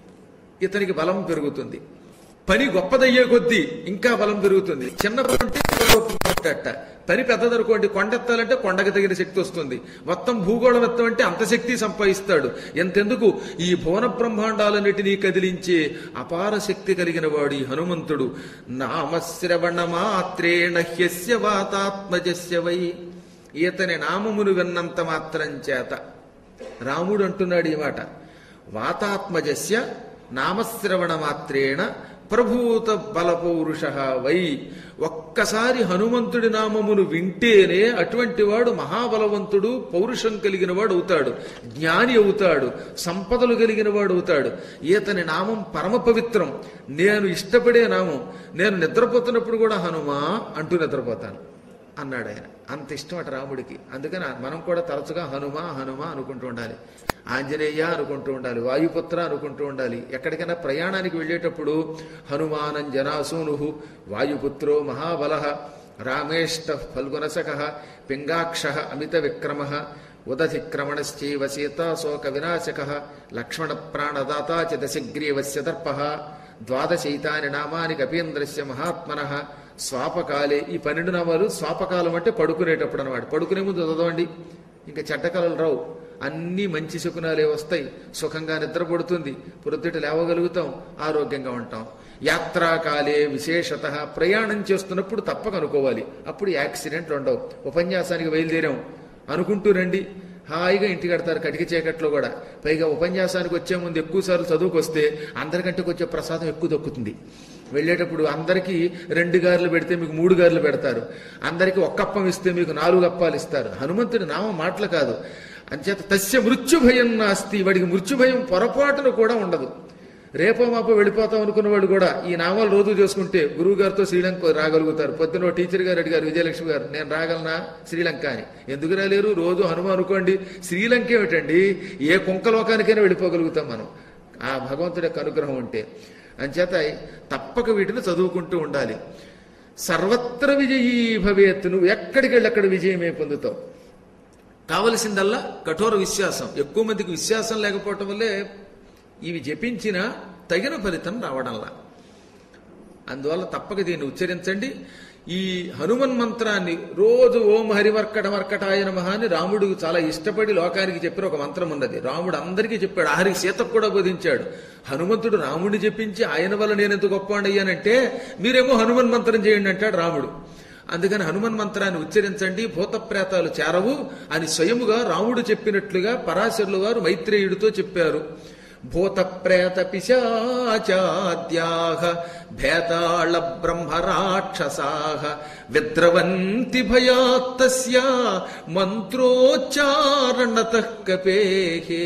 Speaker 1: ఇతనికి బలం పెరుగుతుంది పని గొప్పదయ్యే కొద్దీ ఇంకా బలం పెరుగుతుంది చిన్న పని ఉంటే గొప్ప పని పెద్దదనుకోండి కొండెత్తాలంటే కొండకి తగిన శక్తి వస్తుంది మొత్తం భూగోళం ఎత్తం అంత శక్తి సంపాదిస్తాడు ఎంతెందుకు ఈ భువన బ్రహ్మాండాలన్నిటినీ కదిలించే అపార శక్తి కలిగిన వాడు ఈ హనుమంతుడు నామశ్రవణ మాత్రేణ హ్యస్య వాతాత్మజస్య వై ఈతని నామమును విన్నంత మాత్రం చేత రాముడు అంటున్నాడు ఈ మాట వాతాత్మజస్య నామశ్రవణ మాత్రేణ ప్రభూత బలపౌరుష వై ఒక్కసారి హనుమంతుడి నామమును వింటేనే అటువంటి వాడు మహాబలవంతుడు పౌరుషం కలిగిన వాడు అవుతాడు జ్ఞాని అవుతాడు సంపదలు కలిగిన వాడు అవుతాడు ఈతని నామం పరమ పవిత్రం నేను ఇష్టపడే నామం నేను నిద్రపోతున్నప్పుడు కూడా హనుమా అంటూ నిద్రపోతాను అన్నాడు ఆయన అంత ఇష్టం అట రాముడికి అందుకని మనం కూడా తరచుగా హనుమ హనుమ అనుకుంటూ ఉండాలి ఆంజనేయ అనుకుంటూ ఉండాలి వాయుపుత్ర అనుకుంటూ ఉండాలి ఎక్కడికైనా ప్రయాణానికి వెళ్ళేటప్పుడు హనుమానం జనాసూను వాయుపుత్రో మహాబల రామేష్ట ఫల్గునసక పింగాక్ష అమిత విక్రమ ఉదధిక్రమణశ్చైవ సీతాశోక వినాశక లక్ష్మణ ప్రాణదాత చ దశగ్రీవస్య దర్ప ద్వాదశైతాని నామాని కపీంద్రస్య మహాత్మన స్వాపకాలే ఈ పన్నెండు నామాలు స్వాపకాలం అంటే పడుకునేటప్పుడు అనమాట పడుకునే ముందు చదవండి ఇంకా చెడ్డకాలలు రావు అన్ని మంచి శకునాలే వస్తాయి సుఖంగా నిద్రపడుతుంది పొద్దుట లేవగలుగుతాం ఆరోగ్యంగా ఉంటాం యాత్రాకాలే విశేషత ప్రయాణం చేస్తున్నప్పుడు తప్పక అనుకోవాలి అప్పుడు యాక్సిడెంట్లు ఉండవు ఉపన్యాసానికి బయలుదేరాం అనుకుంటూ రండి హాయిగా ఇంటికి కడతారు కటిక చీకట్లో కూడా పైగా ఉపన్యాసానికి వచ్చే ముందు ఎక్కువసార్లు చదువుకు వస్తే అందరికంటే వచ్చే ప్రసాదం ఎక్కువ దొక్కుతుంది వెళ్ళేటప్పుడు అందరికీ రెండు గారెలు పెడితే మీకు మూడు గారెలు పెడతారు అందరికీ ఒక్కప్పం ఇస్తే మీకు నాలుగు అప్పాలు ఇస్తారు హనుమంతుడి నామం మాటలు కాదు అంచేత తస్య మృత్యుభయం నాస్తి వాడికి మృత్యుభయం పొరపాటును కూడా ఉండదు రేపో మాపో వెళ్ళిపోతాం అనుకున్న వాడు కూడా ఈ నామాలు రోజు చేసుకుంటే గురువు గారితో శ్రీలంక రాగలుగుతారు పొద్దున ఓ టీచర్ గారు అడిగారు విజయలక్ష్మి గారు నేను రాగలనా శ్రీలంక అని ఎందుకు రాలేరు రోజు హనుమ అనుకోండి శ్రీలంక ఏమిటండి ఏ కుంకలోకానికైనా వెళ్ళిపోగలుగుతాం మనం ఆ భగవంతుడి యొక్క అనుగ్రహం ఉంటే అంచేత తప్పక వీటిని చదువుకుంటూ ఉండాలి సర్వత్ర విజయీ భవేత్ నువ్వు ఎక్కడికి వెళ్ళి అక్కడ విజయమే పొందుతావు కావలసిందల్లా కఠోర విశ్వాసం ఎక్కువ మందికి విశ్వాసం లేకపోవటం వల్లే ఇవి జపించిన తగిన ఫలితం రావడంలా అందువల్ల తప్పక దీన్ని ఉచ్చరించండి ఈ హనుమన్ మంత్రాన్ని రోజు ఓం హరివర్కట వర్కటాయ నమః అని రాముడు చాలా ఇష్టపడి లోకానికి చెప్పిన ఒక మంత్రం ఉన్నది రాముడు అందరికీ చెప్పాడు ఆఖరికి సీతకు కూడా బోధించాడు హనుమంతుడు రాముడిని చెప్పించి ఆయన వల్ల నేను ఎంత గొప్ప అయ్యానంటే మీరేమో హనుమన్ మంత్రం చేయండి అంటాడు రాముడు అందుకని హనుమన్ మంత్రాన్ని ఉచ్చరించండి భూతప్రేతాలు చేరవు అని స్వయముగా రాముడు చెప్పినట్లుగా పరాశరులు వారు మైత్రేయుడితో చెప్పారు భూత ప్రేత పిశాచాద్యాహ భేతాళ బ్రహ్మ రాక్షసాహ విద్రవంతి భయాత్తస్య మంత్రోచ్చారణత కపేహే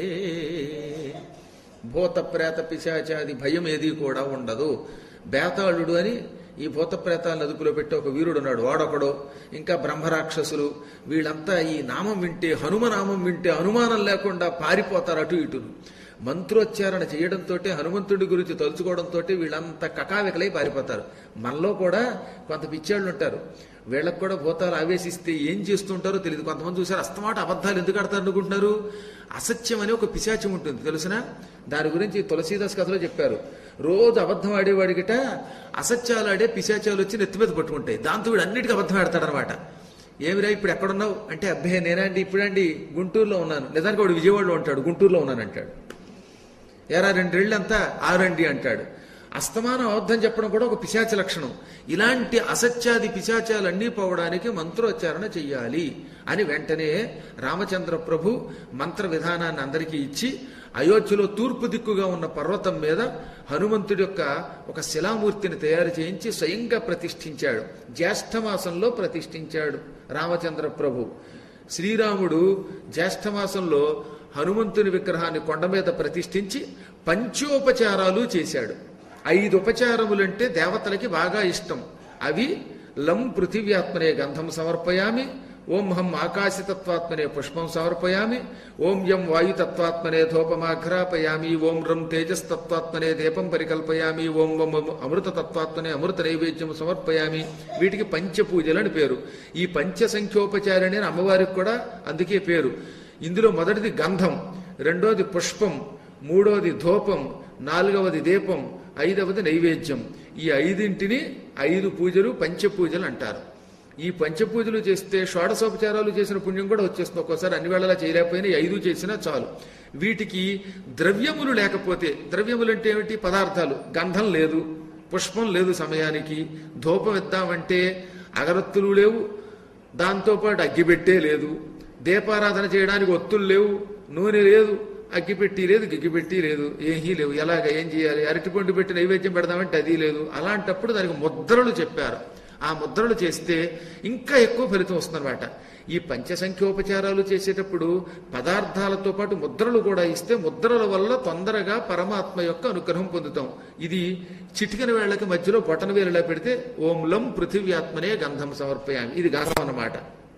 Speaker 1: భూత ప్రేత పిశాచాది భయం ఏది కూడా ఉండదు బేతాళుడు అని ఈ భూత ప్రేతాలను అదుపులో పెట్టి ఒక వీరుడు ఉన్నాడు వాడొకడు ఇంకా బ్రహ్మరాక్షసులు వీళ్ళంతా ఈ నామం వింటే హనుమనామం వింటే అనుమానం లేకుండా పారిపోతారు అటు ఇటును మంత్రోచ్చారణ చేయడంతో హనుమంతుడి గురించి తలుచుకోవడంతో వీళ్ళంతా కకావికలై పారిపోతారు మనలో కూడా కొంత పిచ్చాళ్ళు ఉంటారు వీళ్ళకు కూడా భూతాలు ఆవేశిస్తే ఏం చేస్తుంటారో తెలియదు కొంతమంది చూసారు అస్తమాట అబద్ధాలు ఎందుకు ఆడతారు అనుకుంటున్నారు అసత్యం అని ఒక పిశాచం ఉంటుంది తెలుసునా దాని గురించి తులసీదాస్ కథలో చెప్పారు రోజు అబద్ధం ఆడేవాడికిట అసత్యాలు ఆడే పిశాచాలు వచ్చి నెత్తి మీద పట్టుకుంటాయి దాంతో వీడు అన్నిటికీ అబద్ధం ఆడతాడనమాట ఏమిరా ఇప్పుడు ఎక్కడున్నావు అంటే అబ్బే నేనండి ఇప్పుడండి గుంటూరులో ఉన్నాను నిజానికి వాడు విజయవాడలో ఉంటాడు గుంటూరులో ఉన్నాను అంటాడు ఎరా రెండేళ్ళు అంతా ఆరండి అంటాడు అస్తమానం అబద్ధం చెప్పడం కూడా ఒక పిశాచ లక్షణం ఇలాంటి అసత్యాది పిశాచాలన్నీ పోవడానికి మంత్రోచ్చారణ చెయ్యాలి అని వెంటనే రామచంద్ర ప్రభు మంత్ర విధానాన్ని అందరికీ ఇచ్చి అయోధ్యలో తూర్పు దిక్కుగా ఉన్న పర్వతం మీద హనుమంతుడి యొక్క ఒక శిలామూర్తిని తయారు చేయించి స్వయంగా ప్రతిష్ఠించాడు జ్యేష్ఠమాసంలో ప్రతిష్ఠించాడు రామచంద్ర ప్రభు శ్రీరాముడు జ్యేష్ఠమాసంలో హనుమంతుని విగ్రహాన్ని కొండ మీద ప్రతిష్ఠించి పంచోపచారాలు చేశాడు ఐదు ఉపచారములంటే దేవతలకి బాగా ఇష్టం అవి లం పృథివ్యాత్మనే గంధం సమర్పయామి ఓం హం ఆకాశతత్వాత్మనే పుష్పం సమర్పయామి ఓం యం వాయుతత్వాత్మనే ధూపమాఘ్రాపయామి ఓం రం తేజస్తత్వాత్మనే దీపం పరికల్పయామి ఓం వం అమృత తత్వాత్మనే అమృత నైవేద్యం సమర్పయామి వీటికి పంచపూజలు అని పేరు ఈ పంచ సంఖ్యోపచారిణి అని అమ్మవారికి కూడా అందుకే పేరు ఇందులో మొదటిది గంధం రెండోది పుష్పం మూడోది ధూపం నాలుగవది దీపం ఐదవది నైవేద్యం ఈ ఐదింటిని ఐదు పూజలు పంచపూజలు అంటారు ఈ పంచపూజలు చేస్తే షోడశోపచారాలు చేసిన పుణ్యం కూడా వచ్చేస్తుంది ఒక్కోసారి అన్ని వేళలా చేయలేకపోయినా ఈ ఐదు చేసినా చాలు వీటికి ద్రవ్యములు లేకపోతే ద్రవ్యములు అంటే ఏమిటి పదార్థాలు గంధం లేదు పుష్పం లేదు సమయానికి ధూపం ఇద్దామంటే అగరత్తులు లేవు దాంతోపాటు అగ్గిపెట్టే లేదు దీపారాధన చేయడానికి ఒత్తులు లేవు నూనె లేదు అగ్గిపెట్టి లేదు గిగ్గిపెట్టి లేదు ఏమీ లేవు ఎలాగ ఏం చేయాలి అరటిపండు పెట్టి నైవేద్యం పెడదామంటే అది లేదు అలాంటప్పుడు దానికి ముద్రలు చెప్పారు ఆ ముద్రలు చేస్తే ఇంకా ఎక్కువ ఫలితం వస్తుందన్నమాట ఈ పంచసంఖ్యోపచారాలు చేసేటప్పుడు పదార్థాలతో పాటు ముద్రలు కూడా ఇస్తే ముద్రల వల్ల తొందరగా పరమాత్మ యొక్క అనుగ్రహం పొందుతాం ఇది చిటికన వేళ్లకి మధ్యలో బొటన వేలులా పెడితే ఓం లం పృథివ్యాత్మనే గంధం సమర్పయామి ఇది గంధం అన్నమాట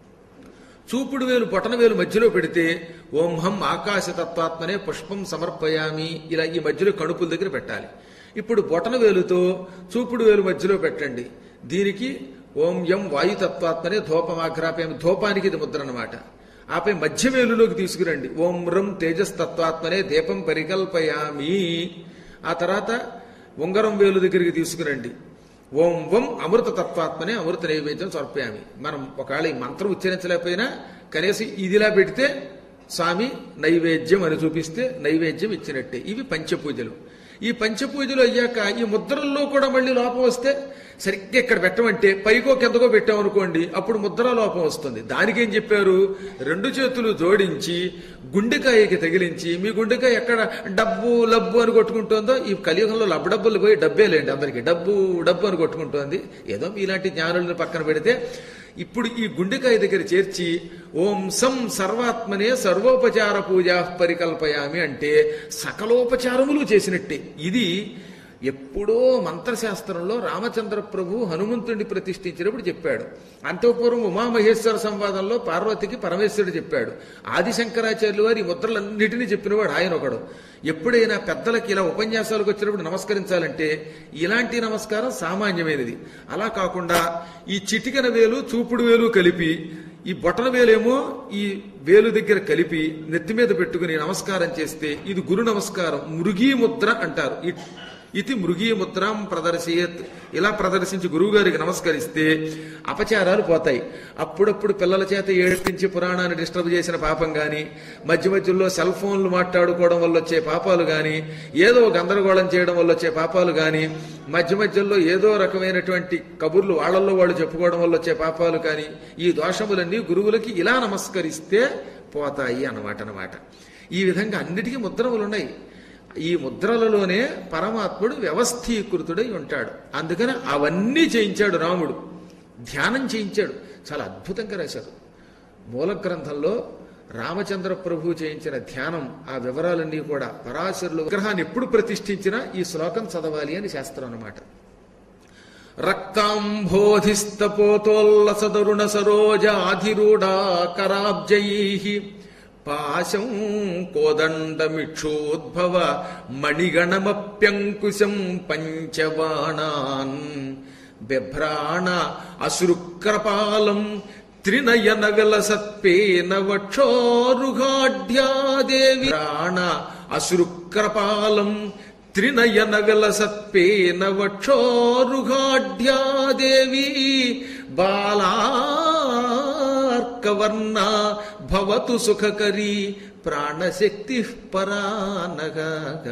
Speaker 1: చూపుడు వేలు బొటన వేలు మధ్యలో పెడితే ఓం హం ఆకాశ తత్వాత్మనే పుష్పం సమర్పయామి ఇలా ఈ మధ్యలో కడుపుల దగ్గర పెట్టాలి ఇప్పుడు బొటన వేలుతో చూపుడు వేలు మధ్యలో పెట్టండి దీనికి ఓం యం వాయుతత్వాత్మనే ధూపమాగ్రాపయామి ధూపానికి ఇది ముద్ర అన్నమాట ఆపై మధ్య వేలులోకి తీసుకురండి ఓం రం తేజస్తత్వాత్మనే దీపం పరికల్పయామి ఆ తర్వాత ఉంగరం వేలు దగ్గరికి తీసుకురండి ఓం వం అమృత తత్వాత్మనే అమృత నైవేద్యం సమర్పయామి మనం ఒకవేళ ఈ మంత్రం ఉచ్చరించలేకపోయినా కనీసం ఇదిలా పెడితే స్వామి నైవేద్యం అని చూపిస్తే నైవేద్యం ఇచ్చినట్టే ఇవి పంచపూజలు ఈ పంచపూజలు అయ్యాక ఈ ముద్రల్లో కూడా మళ్ళీ లోపం వస్తే సరిగ్గా ఇక్కడ పెట్టమంటే పైకో కిందకో పెట్టామనుకోండి అప్పుడు ముద్ర లోపం వస్తుంది దానికేం చెప్పారు రెండు చేతులు జోడించి గుండెకాయకి తగిలించి మీ గుండెకాయ ఎక్కడ డబ్బు లబ్బు అని కొట్టుకుంటుందో ఈ కలియుగంలో లబ్బు డబ్బులు పోయి డబ్బే లేండి అందరికి డబ్బు డబ్బు అని కొట్టుకుంటోంది ఏదో మీలాంటి జ్ఞానులను పక్కన పెడితే ఇప్పుడు ఈ గుండెకాయ దగ్గర చేర్చి ఓం సం సర్వాత్మనే సర్వోపచార పూజా పరికల్పయామి అంటే సకలోపచారములు చేసినట్టే ఇది ఎప్పుడో మంత్రశాస్త్రంలో రామచంద్ర ప్రభు హనుమంతుడిని ప్రతిష్ఠించినప్పుడు చెప్పాడు అంతఃపూర్వం ఉమామహేశ్వర సంవాదంలో పార్వతికి పరమేశ్వరుడు చెప్పాడు ఆదిశంకరాచార్యులు వారి ఈ ముద్రలన్నిటినీ చెప్పినవాడు ఆయన ఒకడు ఎప్పుడైనా పెద్దలకి ఇలా ఉపన్యాసాలకు వచ్చినప్పుడు నమస్కరించాలంటే ఇలాంటి నమస్కారం సామాన్యమైనది అలా కాకుండా ఈ చిటికన వేలు చూపుడు వేలు కలిపి ఈ బొటన వేలేమో ఈ వేలు దగ్గర కలిపి నెత్తి మీద పెట్టుకుని నమస్కారం చేస్తే ఇది గురు నమస్కారం మృగీ ముద్ర అంటారు ఈ ఇది మృగీ ముద్రాం ప్రదర్శయత్ ఇలా ప్రదర్శించి గురువు గారికి నమస్కరిస్తే అపచారాలు పోతాయి అప్పుడప్పుడు పిల్లల చేత ఏడిపించి పురాణాన్ని డిస్టర్బ్ చేసిన పాపం గాని మధ్య మధ్యలో సెల్ ఫోన్లు మాట్లాడుకోవడం వల్ల వచ్చే పాపాలు గాని ఏదో గందరగోళం చేయడం వల్ల వచ్చే పాపాలు గాని మధ్య మధ్యలో ఏదో రకమైనటువంటి కబుర్లు వాళ్ళల్లో వాళ్ళు చెప్పుకోవడం వల్ల వచ్చే పాపాలు కానీ ఈ దోషములన్నీ గురువులకి ఇలా నమస్కరిస్తే పోతాయి అన్నమాట అన్నమాట ఈ విధంగా అన్నిటికీ ముద్రములు ఉన్నాయి ఈ ముద్రలలోనే పరమాత్ముడు వ్యవస్థీకృతుడై ఉంటాడు అందుకని అవన్నీ చేయించాడు రాముడు ధ్యానం చేయించాడు చాలా అద్భుతంగా రాశారు మూల గ్రంథంలో రామచంద్ర ప్రభు చేయించిన ధ్యానం ఆ వివరాలన్నీ కూడా పరాశరులు విగ్రహాన్ని ఎప్పుడు ప్రతిష్ఠించినా ఈ శ్లోకం చదవాలి అని శాస్త్రం అన్నమాట రక్తాంబోధిస్తపోతోల్లసదరుణ సరోజాధిరూఢా కరాబ్జై పాశం కోదండమిక్షోద్భవ మణిగణమప్యంకుశం పంచబాణాన్ బిభ్రాణ అశ్రుక్రపాలం త్రినయన విలసత్పేన వక్షోరుఘాఢ్యాదేవి ప్రాణ అశ్రుక్రపాలం త్రినయన విలసత్పేన వక్షోరుఘాఢ్యాదేవి బాలార్కవర్ణ భవతు సుఖకరీ ప్రాణశక్తి పరానగా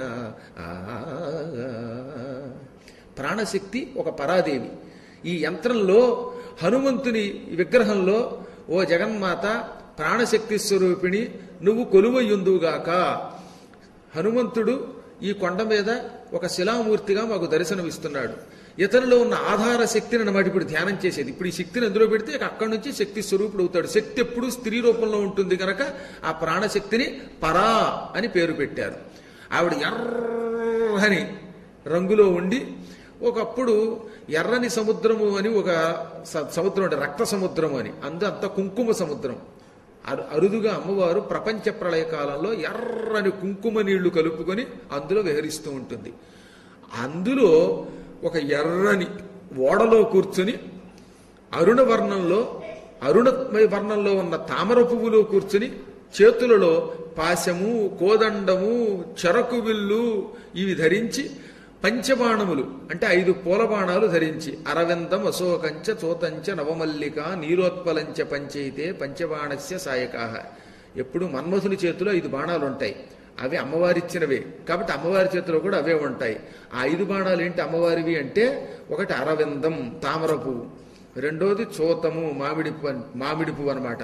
Speaker 1: ప్రాణశక్తి ఒక పరాదేవి ఈ యంత్రంలో హనుమంతుని విగ్రహంలో ఓ జగన్మాత ప్రాణశక్తి స్వరూపిణి నువ్వు కొలువయ్యుందుగాక హనుమంతుడు ఈ కొండ మీద ఒక శిలామూర్తిగా మాకు దర్శనమిస్తున్నాడు ఇతనిలో ఉన్న ఆధార శక్తిని అన్నమాట ఇప్పుడు ధ్యానం చేసేది ఇప్పుడు ఈ శక్తిని ఎందులో పెడితే ఇక అక్కడి నుంచి శక్తి స్వరూపుడు అవుతాడు శక్తి ఎప్పుడు స్త్రీ రూపంలో ఉంటుంది కనుక ఆ ప్రాణశక్తిని పరా అని పేరు పెట్టారు ఆవిడ ఎర్రని రంగులో ఉండి ఒకప్పుడు ఎర్రని సముద్రము అని ఒక స- సముద్రం అంటే రక్త సముద్రము అని అందు అంత కుంకుమ సముద్రం అరు- అరుదుగా అమ్మవారు ప్రపంచ ప్రళయ కాలంలో ఎర్రని కుంకుమ నీళ్లు కలుపుకొని అందులో విహరిస్తూ ఉంటుంది అందులో ఒక ఎర్రని ఓడలో కూర్చుని అరుణ వర్ణంలో అరుణమయ వర్ణంలో ఉన్న తామర పువ్వులో కూర్చుని చేతులలో పాశము కోదండము చెరకు విల్లు ఇవి ధరించి పంచబాణములు అంటే ఐదు పూల బాణాలు ధరించి అరవిందం అశోకంచ చోతంచ నవమల్లిక నీరోత్పలంచ పంచైతే పంచబాణస్య సాయకాహ ఎప్పుడు మన్మధుని చేతిలో ఐదు బాణాలు ఉంటాయి అవి అమ్మవారిచ్చినవే కాబట్టి అమ్మవారి చేతిలో కూడా అవే ఉంటాయి ఆ ఐదు బాణాలు ఏంటి అమ్మవారివి అంటే ఒకటి అరవిందం తామర పువ్వు రెండోది చోతము మామిడి ప- మామిడి పువ్వు అనమాట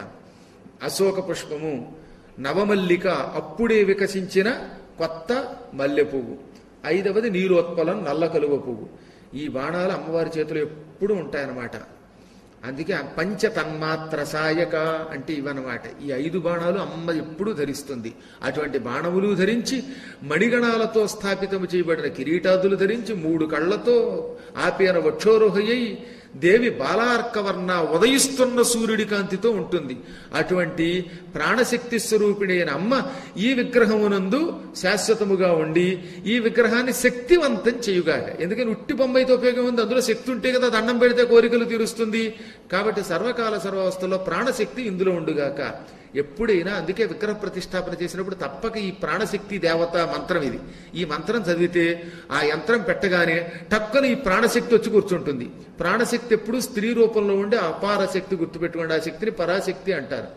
Speaker 1: అశోక పుష్పము నవమల్లిక అప్పుడే వికసించిన కొత్త మల్లె పువ్వు ఐదవది నీరోత్పలం నల్ల కలువ పువ్వు ఈ బాణాలు అమ్మవారి చేతిలో ఎప్పుడూ ఉంటాయన్నమాట అందుకే ఆ పంచ తన్మాత్ర సాయక అంటే ఇవన్నమాట ఈ ఐదు బాణాలు అమ్మ ఎప్పుడూ ధరిస్తుంది అటువంటి బాణములు ధరించి మణిగణాలతో స్థాపితము చేయబడిన కిరీటాదులు ధరించి మూడు కళ్ళతో ఆపేన వక్షోరోహయ్యై దేవి బాలార్కవర్ణ ఉదయిస్తున్న సూర్యుడి కాంతితో ఉంటుంది అటువంటి ప్రాణశక్తి స్వరూపిణి అయిన అమ్మ ఈ విగ్రహమునందు శాశ్వతముగా ఉండి ఈ విగ్రహాన్ని శక్తివంతం చేయుగాక ఎందుకని ఉట్టి బొమ్మ అయితే ఉపయోగం ఉంది అందులో శక్తి ఉంటే కదా దండం పెడితే కోరికలు తీరుస్తుంది కాబట్టి సర్వకాల సర్వావస్థలో ప్రాణశక్తి ఇందులో ఉండుగాక ఎప్పుడైనా అందుకే విగ్రహ ప్రతిష్టాపన చేసినప్పుడు తప్పక ఈ ప్రాణశక్తి దేవత మంత్రం ఇది ఈ మంత్రం చదివితే ఆ యంత్రం పెట్టగానే టక్కున ఈ ప్రాణశక్తి వచ్చి కూర్చుంటుంది ప్రాణశక్తి ఎప్పుడు స్త్రీ రూపంలో ఉండే అపార శక్తి గుర్తుపెట్టుకోండి ఆ శక్తిని పరాశక్తి అంటారు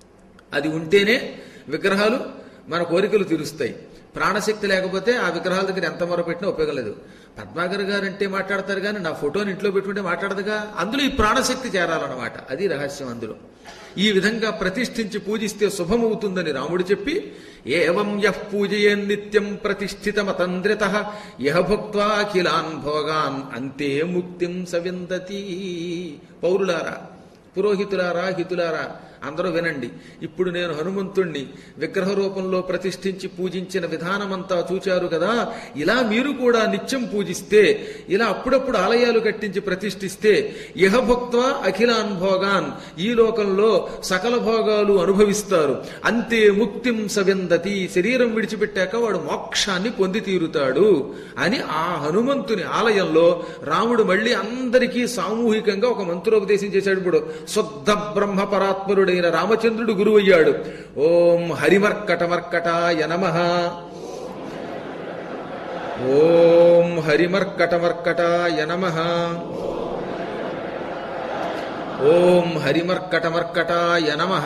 Speaker 1: అది ఉంటేనే విగ్రహాలు మన కోరికలు తీరుస్తాయి ప్రాణశక్తి లేకపోతే ఆ విగ్రహాల దగ్గర ఎంత మొరపెట్టినా ఉపయోగం లేదు పద్మాకర్ గారు అంటే మాట్లాడతారు కానీ నా ఫోటోని ఇంట్లో పెట్టుకుంటే మాట్లాడదుగా అందులో ఈ ప్రాణశక్తి చేరాలన్నమాట అది రహస్యం అందులో ఈ విధంగా ప్రతిష్ఠించి పూజిస్తే శుభమవుతుందని రాముడు చెప్పి ఏవం యః పూజయే నిత్యం ప్రతిష్ఠితమతంద్రిత యహ భుక్వాఖిలాన్ భోగాన్ అంతే ముక్తిం సవిందతి పౌరులారా పురోహితులారా హితులారా అందరూ వినండి ఇప్పుడు నేను హనుమంతుణ్ణి విగ్రహ రూపంలో ప్రతిష్ఠించి పూజించిన విధానమంతా చూచారు కదా ఇలా మీరు కూడా నిత్యం పూజిస్తే ఇలా అప్పుడప్పుడు ఆలయాలు కట్టించి ప్రతిష్ఠిస్తే ఇహ భుక్త్వ అఖిలాన్ భోగాన్ ఈ లోకంలో సకల భోగాలు అనుభవిస్తారు అంతే ముక్తిం సవిందతి శరీరం విడిచిపెట్టాక వాడు మోక్షాన్ని పొంది తీరుతాడు అని ఆ హనుమంతుని ఆలయంలో రాముడు మళ్ళీ అందరికీ సామూహికంగా ఒక మంత్రోపదేశం చేశాడు ఇప్పుడు శుద్ధ బ్రహ్మ పరాత్మరుడైన రామచంద్రుడు గురువు అయ్యాడు ఓం హరిమర్కటమర్కటాయ నమః ఓం హరిమర్కటమర్కటాయ నమః ఓం హరిమర్కటమర్కటాయ నమః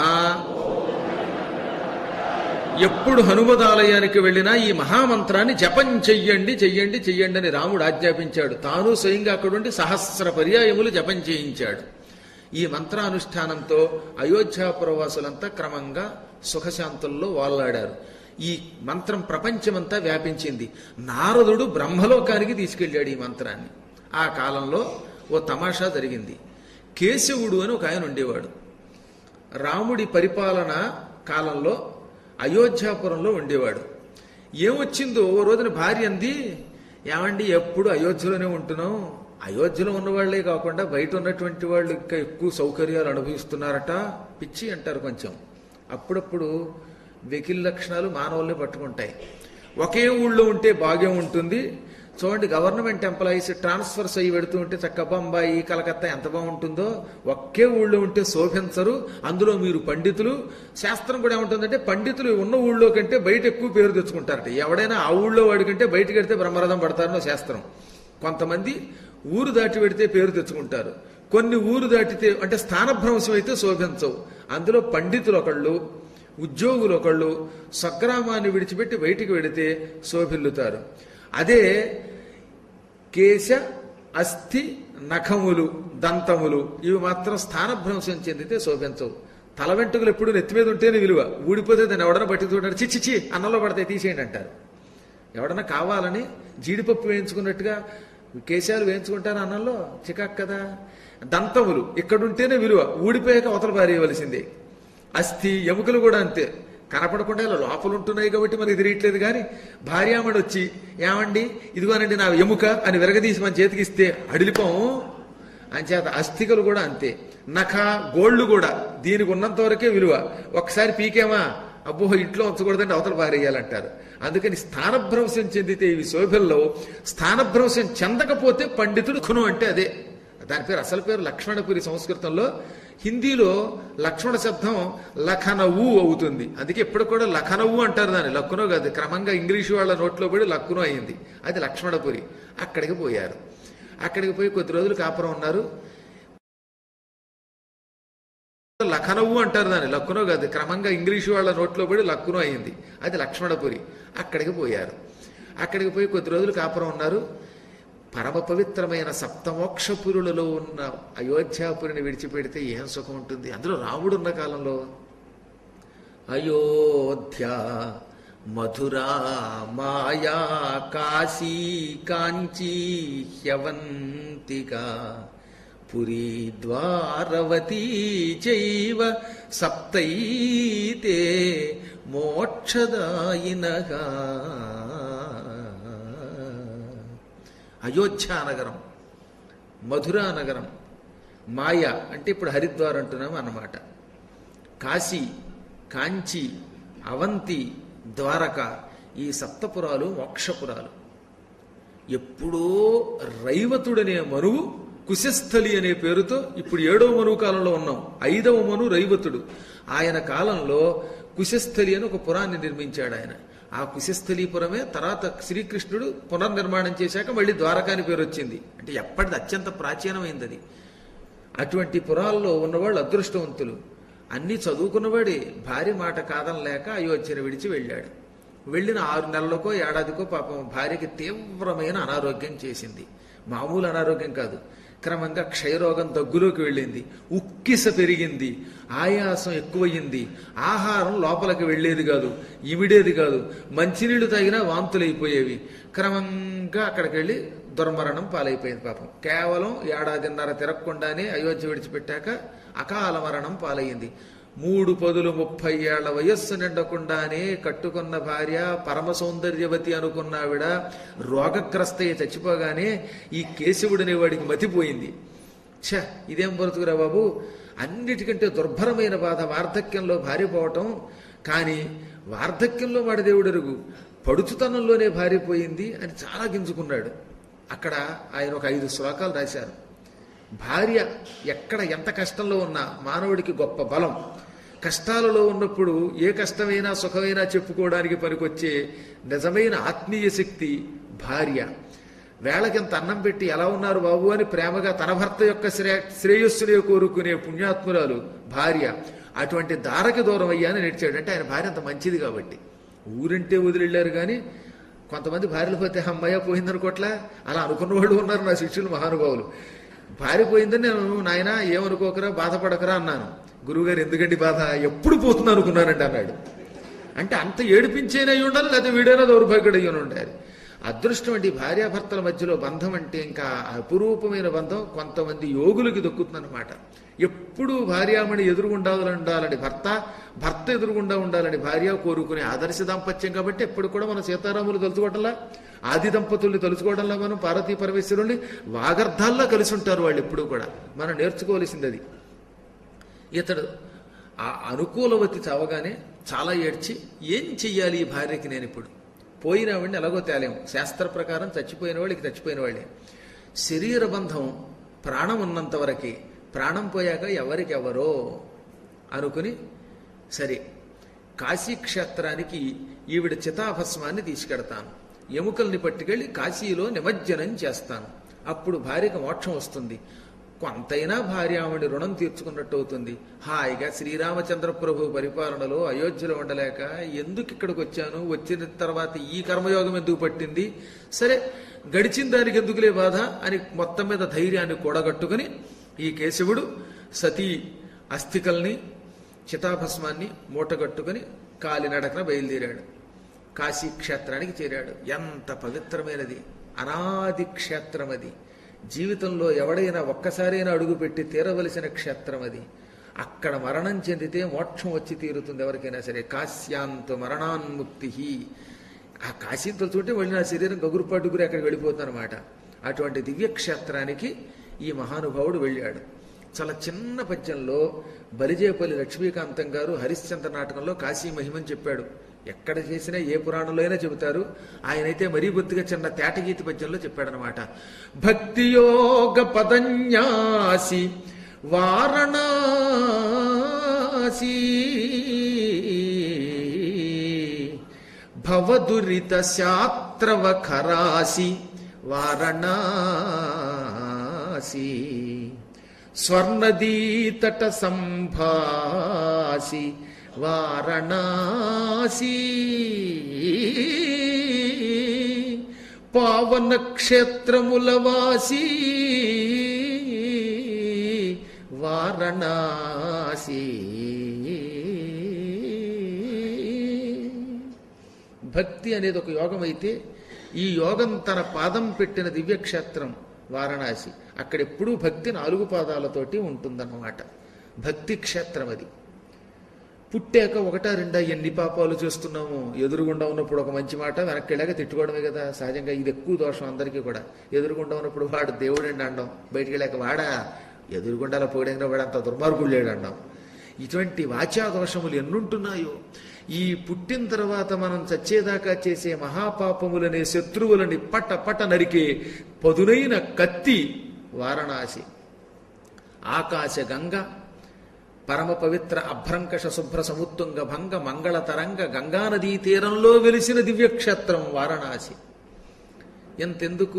Speaker 1: ఎప్పుడు హనుమదాలయానికి వెళ్ళినా ఈ మహామంత్రాన్ని జపం చెయ్యండి చెయ్యండి చెయ్యండి అని రాముడు ఆజ్ఞాపించాడు తాను స్వయంగా అక్కడుండి సహస్ర పర్యాయములు జపం చేయించాడు ఈ మంత్రానుష్ఠానంతో అయోధ్యాపురవాసులంతా క్రమంగా సుఖశాంతుల్లో వాళ్లాడారు ఈ మంత్రం ప్రపంచమంతా వ్యాపించింది నారదుడు బ్రహ్మలోకానికి తీసుకెళ్ళాడు ఈ మంత్రాన్ని ఆ కాలంలో ఓ తమాషా జరిగింది కేశవుడు అని ఒక ఆయన ఉండేవాడు రాముడి పరిపాలన కాలంలో అయోధ్యాపురంలో ఉండేవాడు ఏమొచ్చిందో ఓ రోజున భార్య అంది ఏమండి ఎప్పుడు అయోధ్యలోనే ఉంటున్నాం అయోధ్యలో ఉన్నవాళ్లే కాకుండా బయట ఉన్నటువంటి వాళ్ళు ఇంకా ఎక్కువ సౌకర్యాలు అనుభవిస్తున్నారట పిచ్చి అంటారు కొంచెం అప్పుడప్పుడు వెకిల్ లక్షణాలు మానవుల్ని పట్టుకుంటాయి ఒకే ఊళ్ళో ఉంటే బాగే ఉంటుంది చూడండి గవర్నమెంట్ ఎంప్లాయీస్ ట్రాన్స్ఫర్స్ అయ్యి పెడుతూ ఉంటే చక్క బొంబాయి కలకత్తా ఎంత బాగుంటుందో ఒకే ఊళ్ళో ఉంటే శోభించరు అందులో మీరు పండితులు శాస్త్రం కూడా ఏముంటుందంటే పండితులు ఉన్న ఊళ్ళో కంటే బయట ఎక్కువ పేరు తెచ్చుకుంటారట ఎవడైనా ఆ ఊళ్ళో వాడి కంటే బయటకు వెడితే బ్రహ్మరథం పడతారనో శాస్త్రం కొంతమంది ఊరు దాటి పెడితే పేరు తెచ్చుకుంటారు కొన్ని ఊరు దాటితే అంటే స్థానభ్రంశం అయితే శోభించవు అందులో పండితులు ఒకళ్ళు ఉద్యోగులు ఒకళ్ళు స్వగ్రామాన్ని విడిచిపెట్టి బయటికి వెడితే శోభిల్లుతారు అదే కేశ అస్థి నఖములు దంతములు ఇవి మాత్రం స్థానభ్రంశం చెందితే శోభించవు తల వెంట్రుకలు ఎప్పుడు నెత్తి మీద ఉంటేనే విలువ ఊడిపోతే దాన్ని ఎవడన్నా పట్టి చూడారు చిచ్చి చి అన్నంలో పడితే తీసేయండి అంటారు ఎవడన్నా కావాలని జీడిపప్పు వేయించుకున్నట్టుగా కేశాలు వేయించుకుంటారు అన్నంలో చికాక్ కదా దంతములు ఇక్కడుంటేనే విలువ ఊడిపోయాక అవతల పారేయవలసిందే అస్థి ఎముకలు కూడా అంతే కనపడకుండా ఇలా లోపల ఉంటున్నాయి కాబట్టి మనకి తెలియట్లేదు కానీ భార్యామడు వచ్చి ఏమండి ఇదిగోనండి నా ఎముక అని విరగదీసి మన చేతికి ఇస్తే అడిలిపోం అంచేత అస్థికలు కూడా అంతే నఖ గోళ్లు కూడా దీనికి ఉన్నంత వరకే విలువ ఒకసారి పీకేమా అబ్బో ఇంట్లో ఉంచకూడదంటే అవతల పారేయాలంటారు అందుకని స్థానభ్రంశం చెందితే ఇవి శోభల్లో స్థానభ్రంశం చెందకపోతే పండితుడు ఖును అంటే అదే దాని పేరు అసలు పేరు లక్ష్మణపురి సంస్కృతంలో హిందీలో లక్ష్మణ శబ్దం లఖనవు అవుతుంది అందుకే ఇప్పుడు కూడా లఖనవు అంటారు దాన్ని లక్కునో కాదు క్రమంగా ఇంగ్లీషు వాళ్ళ నోట్లో పడి లక్కునో అయింది అది లక్ష్మణపురి అక్కడికి పోయారు అక్కడికి పోయి కొద్ది రోజులు కాపురం ఉన్నారు లఖనవు అంటారు దాన్ని లక్కునో కాదు క్రమంగా ఇంగ్లీషు వాళ్ళ నోట్లో పడి లక్కునో అయింది అది లక్ష్మణపురి అక్కడికి పోయారు అక్కడికి పోయి కొద్ది రోజులు కాపురం ఉన్నారు పరమ పవిత్రమైన సప్తమోక్షపురులలో ఉన్న అయోధ్యాపురిని విడిచిపెడితే ఏం సుఖం ఉంటుంది అందులో రాముడు ఉన్న కాలంలో అయోధ్య మధురా మాయా కాశీ కాంచీ హ్యవంతిక పురీ ద్వారవతీ చైవ సప్తైతే మోక్షదాయినగా అయోధ్యా నగరం మధురా నగరం మాయ అంటే ఇప్పుడు హరిద్వార్ అంటున్నాం అన్నమాట కాశీ కాంచి అవంతి ద్వారక ఈ సప్తపురాలు మోక్షపురాలు ఎప్పుడో రైవతుడనే మనువు కుశస్థలి అనే పేరుతో ఇప్పుడు ఏడవ మనువు కాలంలో ఉన్నాం ఐదవ మను రైవతుడు ఆయన కాలంలో కుశస్థలి అని ఒక పురాన్ని నిర్మించాడు ఆయన ఆ కుశస్థలీపురమే తర్వాత శ్రీకృష్ణుడు పునర్నిర్మాణం చేశాక మళ్ళీ ద్వారకా అని పేరు వచ్చింది అంటే ఎప్పటిది అత్యంత ప్రాచీనమైంది అది అటువంటి పురాల్లో ఉన్నవాళ్ళు అదృష్టవంతులు అన్నీ చదువుకున్నవాడే భార్య మాట కాదనలేక అయోధ్యను విడిచి వెళ్ళాడు వెళ్ళిన ఆరు నెలలకో ఏడాదికో పాపం భార్యకి తీవ్రమైన అనారోగ్యం చేసింది మామూలు అనారోగ్యం కాదు క్రమంగా క్షయరోగం దగ్గులోకి వెళ్ళింది ఉక్కిస పెరిగింది ఆయాసం ఎక్కువయ్యింది ఆహారం లోపలికి వెళ్ళేది కాదు ఇమిడేది కాదు మంచినీళ్లు తాగినా వాంతులైపోయేవి క్రమంగా అక్కడికి వెళ్ళి దుర్మరణం పాలైపోయింది పాపం కేవలం ఏడాదిన్నర తిరగకుండానే అయోధ్య విడిచిపెట్టాక అకాల మరణం పాలయ్యింది మూడు పదులు ముప్పై ఏళ్ల వయస్సు నిండకుండానే కట్టుకున్న భార్య పరమ సౌందర్యవతి అనుకున్న ఆవిడ రోగగ్రస్తయ్య చచ్చిపోగానే ఈ కేశవుడనే వాడికి మతిపోయింది ఛ ఇదేం బ్రతుకురా బాబు అన్నిటికంటే దుర్భరమైన బాధ వార్ధక్యంలో భార్య పోవటం కానీ వార్ధక్యంలో వాడి దేవుడెరుగు పడుచుతనంలోనే భార్య పోయింది అని చాలా గింజుకున్నాడు అక్కడ ఆయన ఒక ఐదు శ్లోకాలు రాశారు భార్య ఎక్కడ ఎంత కష్టంలో ఉన్నా మానవుడికి గొప్ప బలం కష్టాలలో ఉన్నప్పుడు ఏ కష్టమైనా సుఖమైనా చెప్పుకోవడానికి పనికొచ్చే నిజమైన ఆత్మీయ శక్తి భార్య వేళకింత అన్నం పెట్టి ఎలా ఉన్నారు బాబు అని ప్రేమగా తన భర్త యొక్క శ్రే శ్రేయస్సునే కోరుకునే పుణ్యాత్మురాలు భార్య అటువంటి దారకి దూరం అయ్యాని నడిచాడు అంటే ఆయన భార్య అంత మంచిది కాబట్టి ఊరంటే వదిలిళ్ళారు కానీ కొంతమంది భార్యలు పోతే అమ్మాయ పోయిందనుకోట్లా అలా అనుకున్న వాళ్ళు ఉన్నారు నా శిష్యులు మహానుభావులు భార్య పోయిందని నేను నాయన ఏమనుకోకరా బాధపడకరా అన్నాను గురువుగారు ఎందుకండి బాధ ఎప్పుడు పోతుంది అనుకున్నానండి అన్నాడు అంటే అంత ఏడిపించేనే అయి ఉండాలి లేదా వీడైనా దౌర్భాగ్యుడు అయ్యి ఉండాలి అదృష్టం అంటే ఈ భార్యాభర్తల మధ్యలో బంధం అంటే ఇంకా అపురూపమైన బంధం కొంతమంది యోగులకి దొక్కుతుందన్నమాట ఎప్పుడూ భార్యామణి ఎదురుగుండా ఉండాలని భర్త భర్త ఎదురుగుండా ఉండాలని భార్య కోరుకునే ఆదర్శ దాంపత్యం కాబట్టి ఎప్పుడు కూడా మన సీతారాములు తలుచుకోవడంలా ఆది దంపతుల్ని తలుచుకోవడంలా మనం పార్వతీ పరమేశ్వరుల్ని వాగర్ధాల్లో కలిసి ఉంటారు వాళ్ళు ఎప్పుడూ కూడా మనం నేర్చుకోవలసింది అది ఇతడు ఆ అనుకూలవతి చావగానే చాలా ఏడ్చి ఏం చెయ్యాలి ఈ భార్యకి నేను ఇప్పుడు పోయిన వాడిని ఎలాగో తేలేము శాస్త్ర ప్రకారం చచ్చిపోయిన వాడికి చచ్చిపోయిన వాడే శరీర బంధం ప్రాణం ఉన్నంత వరకే ప్రాణం పోయాక ఎవరికెవరో అనుకుని సరే కాశీ క్షేత్రానికి ఈవిడ చితాభస్మాన్ని తీసుకెడతాను ఎముకల్ని పట్టుకెళ్ళి కాశీలో నిమజ్జనం చేస్తాను అప్పుడు భార్యకు మోక్షం వస్తుంది కొంతైనా భార్యామణి రుణం తీర్చుకున్నట్టు అవుతుంది హాయిగా శ్రీరామచంద్ర ప్రభు పరిపాలనలో అయోధ్యలో ఉండలేక ఎందుకు ఇక్కడికి వచ్చాను వచ్చిన తర్వాత ఈ కర్మయోగం ఎందుకు పట్టింది సరే గడిచిన దానికి ఎందుకులే బాధ అని మొత్తం మీద ధైర్యాన్ని కూడగట్టుకుని ఈ కేశవుడు సతీ అస్థికల్ని చితాభస్మాన్ని మూటగట్టుకుని కాలినడకన బయలుదేరాడు కాశీ క్షేత్రానికి చేరాడు ఎంత పవిత్రమైనది అనాది క్షేత్రం అది జీవితంలో ఎవడైనా ఒక్కసారైనా అడుగుపెట్టి తీరవలసిన క్షేత్రం అది అక్కడ మరణం చెందితే మోక్షం వచ్చి తీరుతుంది ఎవరికైనా సరే కాశ్యాంత మరణాన్ముక్తి ఆ కాశీని తలుచుకుంటే మళ్ళీ నా శరీరం గగురుపాటు గురి అక్కడికి వెళ్ళిపోతుంది అనమాట అటువంటి దివ్యక్షేత్రానికి ఈ మహానుభావుడు వెళ్ళాడు చాలా చిన్న పద్యంలో బలిజేపల్లి లక్ష్మీకాంతం గారు హరిశ్చంద్ర నాటకంలో కాశీ మహిమని చెప్పాడు ఎక్కడ చేసినా ఏ పురాణంలో అయినా చెబుతారు ఆయనైతే మరీ బొత్తిగా చిన్న తేటగీతి పద్యంలో చెప్పాడనమాట భక్తి యోగ పదన్యాసి వారణాసి భవదురిత శాత్రవ ఖరాసి వారణాసి స్వర్ణదీతట సంభాసి వారణాసి పావన క్షేత్రముల వాసి వారణాసి భక్తి అనేది ఒక యోగం అయితే ఈ యోగం తన పాదం పెట్టిన దివ్యక్షేత్రం వారణాసి అక్కడెప్పుడూ భక్తి నాలుగు పాదాలతోటి ఉంటుందన్నమాట భక్తి క్షేత్రం అది పుట్టాక ఒకటా రెండా ఎన్ని పాపాలు చేస్తున్నాము ఎదురుగుండా ఉన్నప్పుడు ఒక మంచి మాట వెనక్కి వెళ్ళాక తిట్టుకోవడమే కదా సహజంగా ఇది ఎక్కువ దోషం అందరికీ కూడా ఎదురుగుండా ఉన్నప్పుడు వాడు దేవుడండి అండం బయటికి వెళ్ళాక వాడా ఎదురుగుండాల పోయిన వాడు అంత దుర్మార్గుడు లేడు అండం ఇటువంటి వాచా దోషములు ఎన్నుంటున్నాయో ఈ పుట్టిన తర్వాత మనం చచ్చేదాకా చేసే మహాపాపములనే శత్రువులని పట్ట పట్ట నరికే పదునైన కత్తి వారణాసి ఆకాశ గంగ పరమ పవిత్ర అభ్రంకష శుభ్ర సముత్తుంగ భంగ మంగళ తరంగ గంగానదీ తీరంలో వెలిసిన దివ్యక్షేత్రం వారణాసి ఎంతెందుకు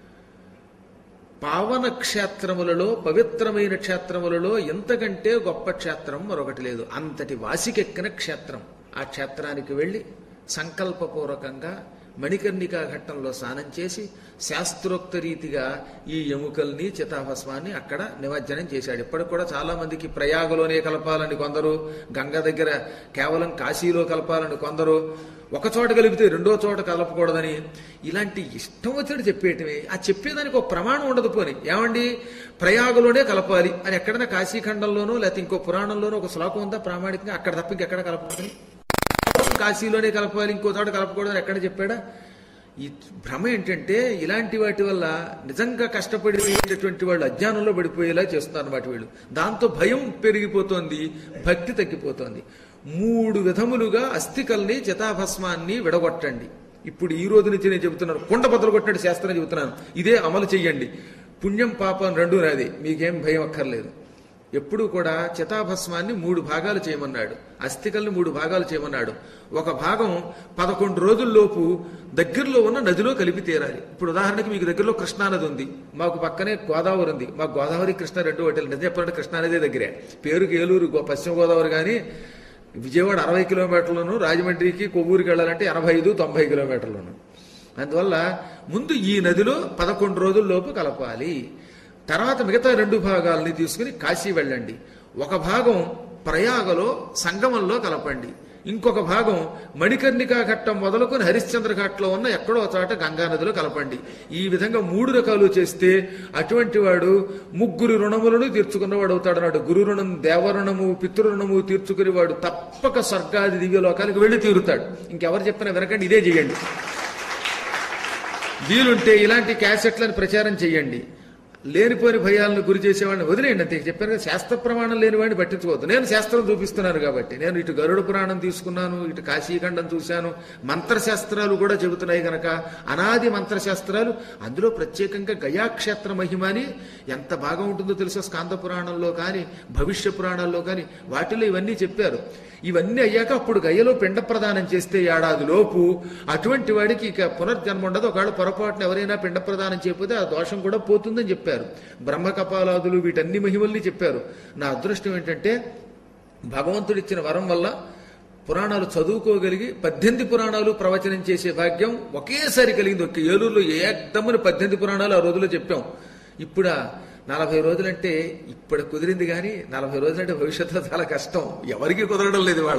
Speaker 1: పావన క్షేత్రములలో పవిత్రమైన క్షేత్రములలో ఎంతకంటే గొప్ప క్షేత్రం మరొకటి లేదు అంతటి వాసికెక్కిన క్షేత్రం ఆ క్షేత్రానికి వెళ్ళి సంకల్పపూర్వకంగా మణికర్ణికా ఘట్టంలో స్నానం చేసి శాస్త్రోక్త రీతిగా ఈ ఎముకల్ని చితాభస్మాన్ని అక్కడ నిమజ్జనం చేశాడు ఇప్పటికి కూడా చాలా మందికి ప్రయాగలోనే కలపాలని కొందరు గంగ దగ్గర కేవలం కాశీలో కలపాలని కొందరు ఒక చోట కలిపితే రెండో చోట కలపకూడదని ఇలాంటి ఇష్టం వచ్చినట్టు చెప్పేయటమే ఆ చెప్పేదానికి ఒక ప్రమాణం ఉండదు పోని ఏమండి ప్రయాగలోనే కలపాలి అని ఎక్కడైనా కాశీఖండంలోనో లేకపోతే ఇంకో పురాణంలోనో ఒక శ్లోకం ఉందా ప్రామాణికంగా అక్కడ తప్ప ఇంకెక్కడ కలపకూడదని కాశీలోనే కలపాలి ఇంకో చోట కలపకూడదని ఎక్కడ చెప్పాడా ఈ భ్రమ ఏంటంటే ఇలాంటి వాటి వల్ల నిజంగా కష్టపడేటటువంటి వాళ్ళు అజ్ఞానంలో పడిపోయేలా చేస్తున్నారు అన్నమాట వీళ్ళు దాంతో భయం పెరిగిపోతోంది భక్తి తగ్గిపోతోంది మూడు విధములుగా అస్థికల్ని చితాభస్మాన్ని విడగొట్టండి ఇప్పుడు ఈ రోజు నుంచి నేను చెబుతున్నాను కుండ బద్దలు కొట్టినట్టు శాస్త్రం చెబుతున్నాను ఇదే అమలు చెయ్యండి పుణ్యం పాపం రెండు నాది మీకేం భయం అక్కర్లేదు ఎప్పుడూ కూడా చితాభస్మాన్ని మూడు భాగాలు చేయమన్నాడు అస్థికల్ని మూడు భాగాలు చేయమన్నాడు ఒక భాగం పదకొండు రోజుల్లోపు దగ్గరలో ఉన్న నదిలో కలిపి తీరాలి ఇప్పుడు ఉదాహరణకి మీకు దగ్గరలో కృష్ణానది ఉంది మాకు పక్కనే గోదావరి ఉంది మాకు గోదావరి కృష్ణ రెండు ఒకటి నిజం చెప్పాలంటే కృష్ణానదే దగ్గరే పేరుకి ఏలూరు గో- పశ్చిమ గోదావరి కానీ విజయవాడ అరవై కిలోమీటర్లను రాజమండ్రికి కొవ్వూరుకి వెళ్ళాలంటే ఎనభై ఐదు తొంభై కిలోమీటర్లను అందువల్ల ముందు ఈ నదిలో పదకొండు రోజుల్లోపు కలపాలి తర్వాత మిగతా రెండు భాగాలని తీసుకుని కాశీ వెళ్ళండి ఒక భాగం ప్రయాగలో సంగమంలో కలపండి ఇంకొక భాగం మణికర్ణికా ఘట్టం మొదలుకొని హరిశ్చంద్ర ఘాట్లో ఉన్న ఎక్కడో చోట గంగా నదిలో కలపండి ఈ విధంగా మూడు రకాలు చేస్తే అటువంటి వాడు ముగ్గురు రుణములను తీర్చుకున్నవాడు అవుతాడు అన్నాడు గురు రుణం దేవరుణము పితృరుణము తీర్చుకునేవాడు తప్పక స్వర్గాది దివ్యలోకానికి వెళ్ళి తీరుతాడు ఇంకెవరు చెప్పినా వినకండి ఇదే చేయండి వీలుంటే ఇలాంటి క్యాసెట్లను ప్రచారం చేయండి లేనిపోని భయాలను గురి చేసేవాడిని వదిలేయండి అంతే చెప్పాను కదా శాస్త్ర ప్రమాణం లేని వాడిని పట్టించుకోవద్దు నేను శాస్త్రం చూపిస్తున్నాను కాబట్టి నేను ఇటు గరుడ పురాణం తీసుకున్నాను ఇటు కాశీఖండం చూశాను మంత్రశాస్త్రాలు కూడా చెబుతున్నాయి గనక అనాది మంత్రశాస్త్రాలు అందులో ప్రత్యేకంగా గయాక్షేత్ర మహిమని ఎంత బాగా ఉంటుందో తెలుసా స్కాంద పురాణంలో కానీ భవిష్య పురాణాల్లో కానీ వాటిలో ఇవన్నీ చెప్పారు ఇవన్నీ అయ్యాక అప్పుడు గయ్యలో పిండ ప్రదానం చేస్తే ఏడాది లోపు అటువంటి వాడికి ఇక పునర్జన్మ ఉండదు ఒకవేళ పొరపాటున ఎవరైనా పిండ ప్రదానం చేయకపోతే ఆ దోషం కూడా పోతుందని చెప్పారు బ్రహ్మ కపాలాదులు వీటన్ని మహిమల్ని చెప్పారు నా అదృష్టం ఏంటంటే భగవంతుడిచ్చిన వరం వల్ల పురాణాలు చదువుకోగలిగి పద్దెనిమిది పురాణాలు ప్రవచనం చేసే భాగ్యం ఒకేసారి కలిగింది ఒక ఏలూరులో ఏకదమ్మని పద్దెనిమిది పురాణాలు ఆ రోజులో చెప్పాం ఇప్పుడా నలభై రోజులంటే ఇప్పుడు కుదిరింది కానీ నలభై రోజులంటే భవిష్యత్తులో చాలా కష్టం ఎవరికీ కుదరడం లేదు ఇవాళ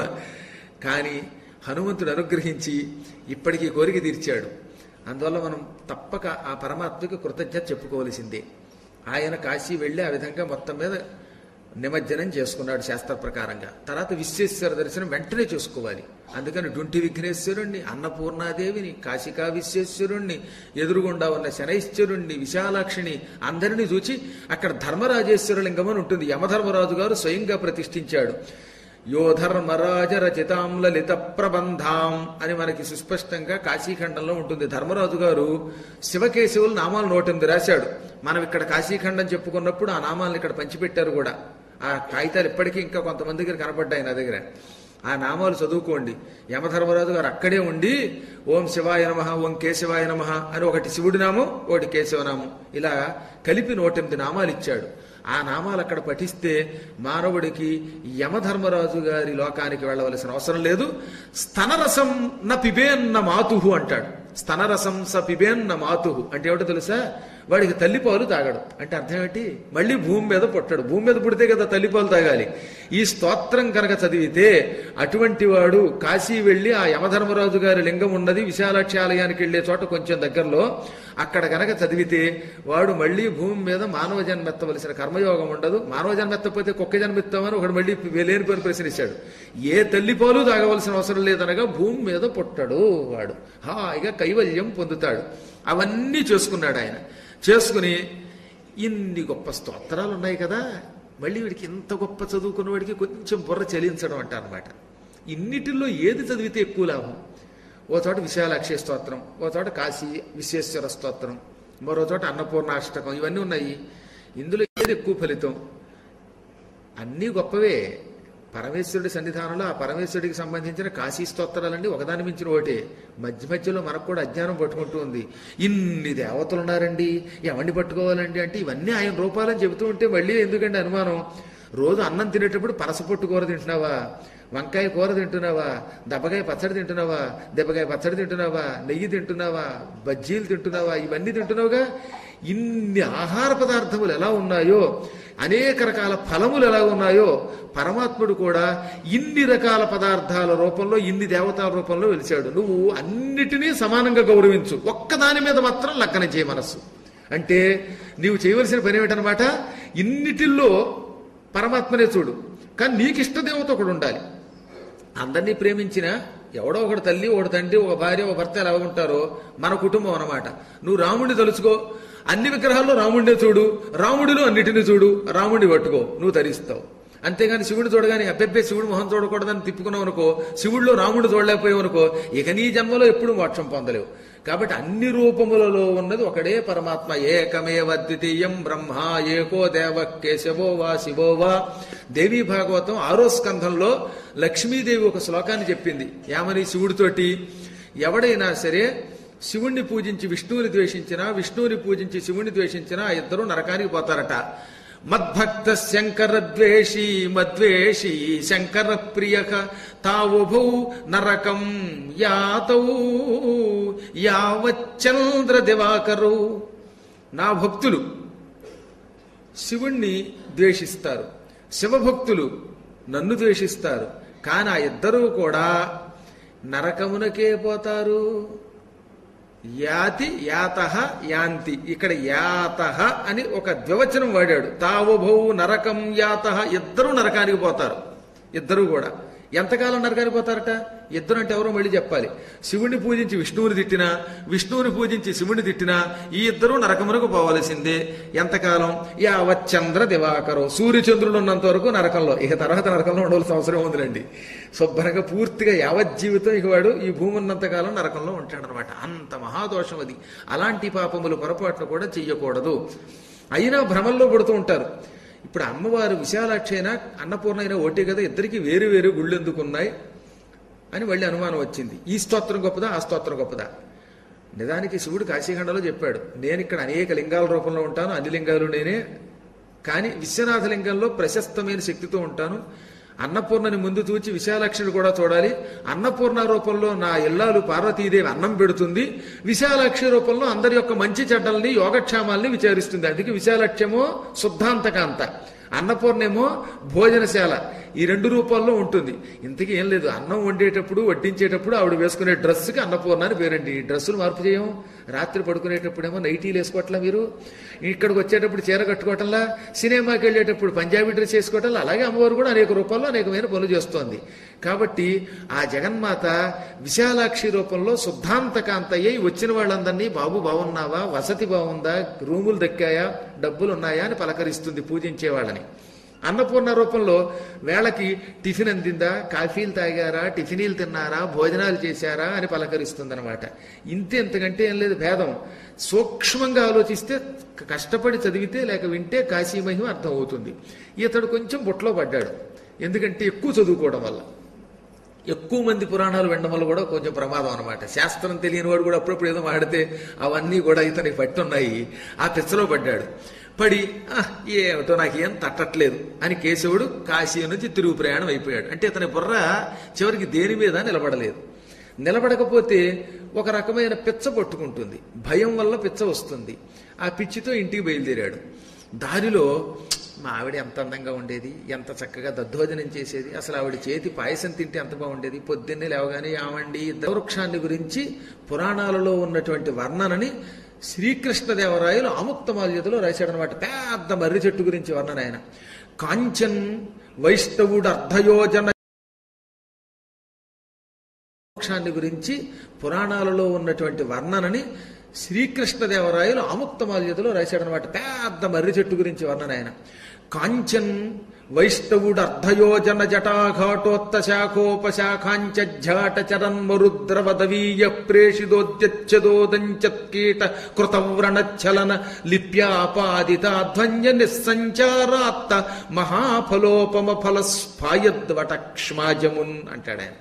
Speaker 1: కానీ హనుమంతుడు అనుగ్రహించి ఇప్పటికీ కోరిక తీర్చాడు అందువల్ల మనం తప్పక ఆ పరమాత్మకి కృతజ్ఞత చెప్పుకోవలసిందే ఆయన కాశీ వెళ్ళి ఆ విధంగా మొత్తం మీద నిమజ్జనం చేసుకున్నాడు శాస్త్ర ప్రకారంగా తర్వాత విశ్వేశ్వర దర్శనం వెంటనే చేసుకోవాలి అందుకని డుంటి విఘ్నేశ్వరుణ్ణి అన్నపూర్ణాదేవిని కాశికా విశ్వేశ్వరుణ్ణి ఎదురుగుండా ఉన్న శనైశ్వరుణ్ణి విశాలాక్షిని అందరినీ చూచి అక్కడ ధర్మరాజేశ్వర లింగం అని ఉంటుంది యమధర్మరాజు గారు స్వయంగా ప్రతిష్ఠించాడు యో ధర్మరాజ రచితాం లలిత ప్రబంధాం అని మనకి సుస్పష్టంగా కాశీఖండంలో ఉంటుంది ధర్మరాజు గారు శివకేశవులు నామాలు నోటెనిమిది రాశాడు మనం ఇక్కడ కాశీఖండం చెప్పుకున్నప్పుడు ఆ నామాలను ఇక్కడ పంచిపెట్టారు కూడా ఆ కాగితాలు ఇప్పటికీ ఇంకా కొంతమంది దగ్గర కనపడ్డాయి నా దగ్గర ఆ నామాలు చదువుకోండి యమధర్మరాజు గారు అక్కడే ఉండి ఓం శివాయ నమ ఓం కేశవాయ నమ అని ఒకటి శివుడి నామం ఒకటి కేశవనామం ఇలా కలిపి నూటెనిమిది నామాలు ఇచ్చాడు ఆ నామాలు అక్కడ పఠిస్తే మానవుడికి యమధర్మరాజు గారి లోకానికి వెళ్ళవలసిన అవసరం లేదు స్తనరసం న పిబేన్న మాతుహు అంటాడు స్తనరసం స పిబేన్న మాతుహు అంటే ఏమిటో తెలుసా వాడికి తల్లిపాలు తాగడు అంటే అర్థం ఏంటి మళ్ళీ భూమి మీద పుట్టాడు భూమి మీద పుడితే కదా తల్లిపాలు తాగాలి ఈ స్తోత్రం కనుక చదివితే అటువంటి వాడు కాశీ వెళ్ళి ఆ యమధర్మరాజు గారి లింగం ఉన్నది విశాలాక్షి ఆలయానికి వెళ్లే చోట కొంచెం దగ్గరలో అక్కడ కనుక చదివితే వాడు మళ్ళీ భూమి మీద మానవ జన్మెత్తవలసిన కర్మయోగం ఉండదు మానవ జన్మెత్తపోతే కుక్క జన్మెత్తామని ఒకడు మళ్ళీ లేని పని ప్రశ్నించాడు ఏ తల్లిపాలు తాగవలసిన అవసరం లేదనగా భూమి మీద పుట్టడు వాడు హాయిగా కైవల్యం పొందుతాడు అవన్నీ చేసుకున్నాడు ఆయన చేసుకుని ఇన్ని గొప్ప స్తోత్రాలు ఉన్నాయి కదా మళ్ళీ వీడికి ఇంత గొప్ప చదువుకున్న వాడికి కొంచెం బుర్ర చలించడం అంట అనమాట ఇన్నిటిల్లో ఏది చదివితే ఎక్కువ లాభం ఓ చోట విశాలాక్షి స్తోత్రం ఓ చోట కాశీ విశ్వేశ్వర స్తోత్రం మరో చోట అన్నపూర్ణ అష్టకం ఇవన్నీ ఉన్నాయి ఇందులో ఏది ఎక్కువ ఫలితం అన్నీ గొప్పవే పరమేశ్వరుడి సన్నిధానంలో ఆ పరమేశ్వరుడికి సంబంధించిన కాశీ స్తోత్రాలన్నీ ఒకదాని మించిన ఒకటే మధ్య మధ్యలో మనకు కూడా అజ్ఞానం పట్టుకుంటూ ఉంది ఇన్ని దేవతలు ఉన్నారండి ఎవరిని పట్టుకోవాలండి అంటే ఇవన్నీ ఆయన రూపాలని చెబుతూ ఉంటే మళ్ళీ ఎందుకండి అనుమానం రోజు అన్నం తినేటప్పుడు పనస పొట్టు కూర తింటున్నావా వంకాయ కూర తింటున్నావా దెబ్బకాయ పచ్చడి తింటున్నావా దెబ్బకాయ పచ్చడి తింటున్నావా నెయ్యి తింటున్నావా బజ్జీలు తింటున్నావా ఇవన్నీ తింటున్నావుగా ఇన్ని ఆహార పదార్థములు ఎలా ఉన్నాయో అనేక రకాల ఫలములు ఎలా ఉన్నాయో పరమాత్ముడు కూడా ఇన్ని రకాల పదార్థాల రూపంలో ఇన్ని దేవతల రూపంలో వెలిచాడు నువ్వు అన్నిటినీ సమానంగా గౌరవించు ఒక్కదాని మీద మాత్రం లక్కన చేయ మనస్సు అంటే నీవు చేయవలసిన పని ఏమిటనమాట ఇన్నిటిల్లో పరమాత్మనే చూడు కానీ నీకు ఇష్టదేవత ఒకడు ఉండాలి అందరినీ ప్రేమించిన ఎవడో ఒకడు తల్లి ఒకడు తండ్రి ఒక భార్య ఒక భర్త ఎలా ఉంటారో మన కుటుంబం అన్నమాట నువ్వు రాముడిని తలుచుకో అన్ని విగ్రహాల్లో రాముడినే చూడు రాముడిలో అన్నిటిని చూడు రాముడిని పట్టుకో నువ్వు తరిస్తావు అంతేగాని శివుడిని చూడగానే అబ్బెబ్బే శివుడు మొహం చూడకూడదని తిప్పుకున్నావు అనుకో శివుడిలో రాముడు చూడలేకపోయావు అనుకో ఇక నీ జన్మలో ఎప్పుడు మోక్షం పొందలేవు కాబట్టి అన్ని రూపములలో ఉన్నది ఒకడే పరమాత్మ ఏకమేవ ద్వితీయం బ్రహ్మ ఏకో దేవ కేశవో వా శివో వా దేవీ భాగవతం ఆరో స్కంధంలో లక్ష్మీదేవి ఒక శ్లోకాన్ని చెప్పింది యామని శివుడితోటి ఎవడైనా సరే శివుణ్ణి పూజించి విష్ణువుని ద్వేషించినా విష్ణువుని పూజించి శివుణ్ణి ద్వేషించినా ఆ ఇద్దరు నరకానికి పోతారట మద్భక్త శంకర ద్వేషి మద్వేషి శంకర ప్రియ తావుభౌ నరకం యాతౌ యావచ్చంద్ర దివాకరు నా భక్తులు శివుణ్ణి ద్వేషిస్తారు శివభక్తులు నన్ను ద్వేషిస్తారు కానీ ఆ ఇద్దరూ కూడా నరకమునకే పోతారు యాతి యాత యాంతి ఇక్కడ యాత అని ఒక ద్వివచనం వాడాడు తావుభౌ నరకం యాత ఇద్దరు నరకానికి పోతారు ఇద్దరు కూడా ఎంతకాలం నరకానికి పోతారట ఇద్దరు అంటే ఎవరో మళ్ళీ చెప్పాలి శివుణ్ణి పూజించి విష్ణువుని తిట్టినా విష్ణువుని పూజించి శివుని తిట్టినా ఈ ఇద్దరు నరకమునకు పోవలసిందే ఎంతకాలం యావచ్చంద్ర దివాకరం సూర్యచంద్రుడు ఉన్నంత వరకు నరకంలో ఇక తర్వాత నరకంలో ఉండవలసిన అవసరం ఉందిలేండి శుభ్రంగా పూర్తిగా యావత్ జీవితం ఇక వాడు ఈ భూమి ఉన్నంతకాలం నరకంలో ఉంటాడనమాట అంత మహాదోషం అది అలాంటి పాపములు పొరపాట్లు కూడా చెయ్యకూడదు అయినా భ్రమంలో పడుతూ ఉంటారు ఇప్పుడు అమ్మవారు విశాలాక్షి అయినా అన్నపూర్ణ అయినా ఒకటే కదా ఇద్దరికి వేరు వేరు గుళ్ళు ఎందుకు ఉన్నాయి అని మళ్ళీ అనుమానం వచ్చింది ఈ స్తోత్రం గొప్పదా ఆ స్తోత్రం గొప్పదా నిజానికి శివుడు కాశీఖండలో చెప్పాడు నేను ఇక్కడ అనేక లింగాల రూపంలో ఉంటాను అన్ని లింగాలు నేనే కానీ విశ్వనాథ లింగంలో ప్రశస్తమైన శక్తితో ఉంటాను అన్నపూర్ణని ముందు చూచి విశాలాక్షిని కూడా చూడాలి అన్నపూర్ణ రూపంలో నా ఇల్లాలు పార్వతీదేవి అన్నం పెడుతుంది విశాలాక్షి రూపంలో అందరి యొక్క మంచి చెడ్డల్ని యోగక్షేమాల్ని విచారిస్తుంది అందుకే విశాలాక్ష్యమో శుద్ధాంతకాంత అన్నపూర్ణేమో భోజనశాల ఈ రెండు రూపాల్లో ఉంటుంది ఇంతకీ ఏం లేదు అన్నం వండేటప్పుడు వడ్డించేటప్పుడు ఆవిడ వేసుకునే డ్రెస్కి అన్నపూర్ణ అని పేరండి ఈ డ్రెస్సులు మార్పు చేయం రాత్రి పడుకునేటప్పుడేమో నైటీలు వేసుకోవట్లా మీరు ఇక్కడికి వచ్చేటప్పుడు చీర కట్టుకోవటంలా సినిమాకి వెళ్ళేటప్పుడు పంజాబీ డ్రెస్ వేసుకోవటంలా అలాగే అమ్మవారు కూడా అనేక రూపాల్లో అనేకమైన పనులు చేస్తోంది కాబట్టి ఆ జగన్మాత విశాలాక్షి రూపంలో శుద్ధాంతకాంతయ్యి వచ్చిన వాళ్ళందరినీ బాబు బాగున్నావా వసతి బాగుందా రూములు దక్కాయా డబ్బులు ఉన్నాయా అని పలకరిస్తుంది పూజించే వాళ్ళని అన్నపూర్ణ రూపంలో వేళకి టిఫిన్ అందిందా కాఫీలు తాగారా టిఫినీలు తిన్నారా భోజనాలు చేశారా అని పలకరిస్తుందన్నమాట ఇంతే ఇంతకంటే ఏం లేదు భేదం సూక్ష్మంగా ఆలోచిస్తే కష్టపడి చదివితే లేక వింటే కాశీ మహిమ అర్థం అవుతుంది ఇతడు కొంచెం బుట్టలో పడ్డాడు ఎందుకంటే ఎక్కువ చదువుకోవడం వల్ల ఎక్కువ మంది పురాణాలు వినడం వల్ల కూడా కొంచెం ప్రమాదం అనమాట శాస్త్రం తెలియని వాడు కూడా అప్పుడప్పుడు ఏదో మాడితే అవన్నీ కూడా ఇతనికి పట్టున్నాయి ఆ పిచ్చలో పడ్డాడు పడి "ఆ, ఏమిటో నాకేం తట్టట్లేదు అని కేశవుడు కాశీ నుంచి తిరుగు ప్రయాణం అయిపోయాడు అంటే ఇతని బుర్ర చివరికి దేని మీద నిలబడలేదు నిలబడకపోతే ఒక రకమైన పిచ్చ పట్టుకుంటుంది భయం వల్ల పిచ్చ వస్తుంది ఆ పిచ్చితో ఇంటికి బయలుదేరాడు దారిలో మా ఆవిడ ఎంత అందంగా ఉండేది ఎంత చక్కగా దద్దోజనం చేసేది అసలు ఆవిడ చేతి పాయసం తింటే ఎంత బాగుండేది పొద్దున్నే లేవగానే ఆవండి వృక్షాన్ని గురించి పురాణాలలో ఉన్నటువంటి వర్ణనని శ్రీకృష్ణదేవరాయలు ఆముక్తమాల్యతలో రాశాడనమాట పెద్ద మర్రి చెట్టు గురించి వర్ణన ఆయన కాంచన్ వైష్ణవుడు అర్ధయోజన మోక్షాన్ని గురించి పురాణాలలో ఉన్నటువంటి వర్ణనని శ్రీకృష్ణదేవరాయలు ఆముక్తమాల్యతలో రాశాడనమాట పెద్ద మర్రి చెట్టు గురించి వర్ణన ఆయన కాంచన్ వైష్ణవుడు అర్ధయోజన జటాఘాటోత్త శాఖోపశాఖాంచ ఝాట చరన్మరుద్రవదవీయ ప్రేషిదోద్యచ్చదోదంచత్కీట కృతవ్రణచ్చలన లిప్యాపాదితాధ్వన్య నిస్సంచారాత్త మహాఫలోపమ ఫల స్ఫాయద్వటక్ష్మాజమున్ అంటాడు ఆయన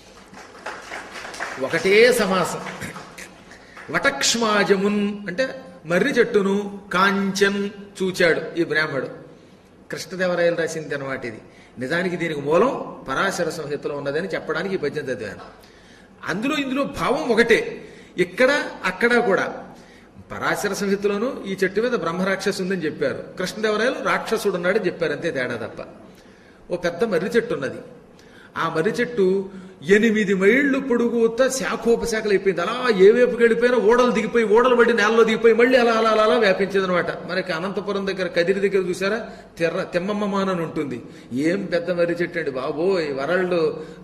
Speaker 1: ఒకటే సమాసం వటక్ష్మాజమున్ అంటే మర్రి చెట్టును కాంచన్ చూచాడు ఈ బ్రాహ్మడు కృష్ణదేవరాయలు రాసింది అనమాట ఇది నిజానికి దీనికి మూలం పరాశర సంహితలో ఉన్నదని చెప్పడానికి ఈ పద్యం చదివాను అందులో ఇందులో భావం ఒకటే ఇక్కడ అక్కడ కూడా పరాశర సంహితలోనూ ఈ చెట్టు మీద బ్రహ్మరాక్షసు ఉందని చెప్పారు కృష్ణదేవరాయలు రాక్షసుడు ఉన్నాడని చెప్పారు అంతే తేడా తప్ప ఓ పెద్ద మర్రి చెట్టు ఉన్నది ఆ మర్రి చెట్టు ఎనిమిది మైళ్ళు పొడుగుతా శాఖోపశాఖలు అయిపోయింది అలా ఏ వైపుకి వెళ్ళిపోయినా ఓడలు దిగిపోయి ఓడలు పడి నేలలో దిగిపోయి మళ్ళీ అలా అలా అలా అలా వ్యాపించింది అనమాట మనకి అనంతపురం దగ్గర కదిరి దగ్గర చూసారా తెర్ర తెమ్మమ్మ మానని ఉంటుంది ఏం పెద్ద మర్రి చెట్టు అండి బాబోయ్ world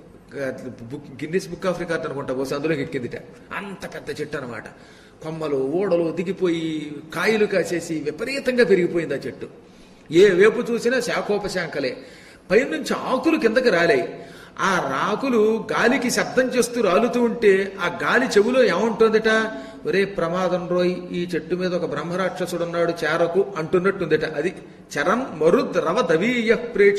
Speaker 1: book Guinness book of record అనుకుంటా బహుశా అందులోకి ఎక్కిందిట అంత పెద్ద చెట్టు అనమాట కొమ్మలు ఓడలు దిగిపోయి కాయలు కాసేసి విపరీతంగా పెరిగిపోయింది ఆ చెట్టు ఏ వేపు చూసినా శాఖోపశాఖలే పైనుంచి ఆకులు కిందకి రాలాయి ఆ రాకులు గాలికి శబ్దం చేస్తూ రాలుతూ ఉంటే ఆ గాలి చెవులో ఏముంటుందట ఒరే ప్రమాదం రోయ్ ఈ చెట్టు మీద ఒక బ్రహ్మరాక్షసుడు ఉన్నాడు చేరకు అంటున్నట్టుందట అది చరన్ మరుద్ రవ దవీయ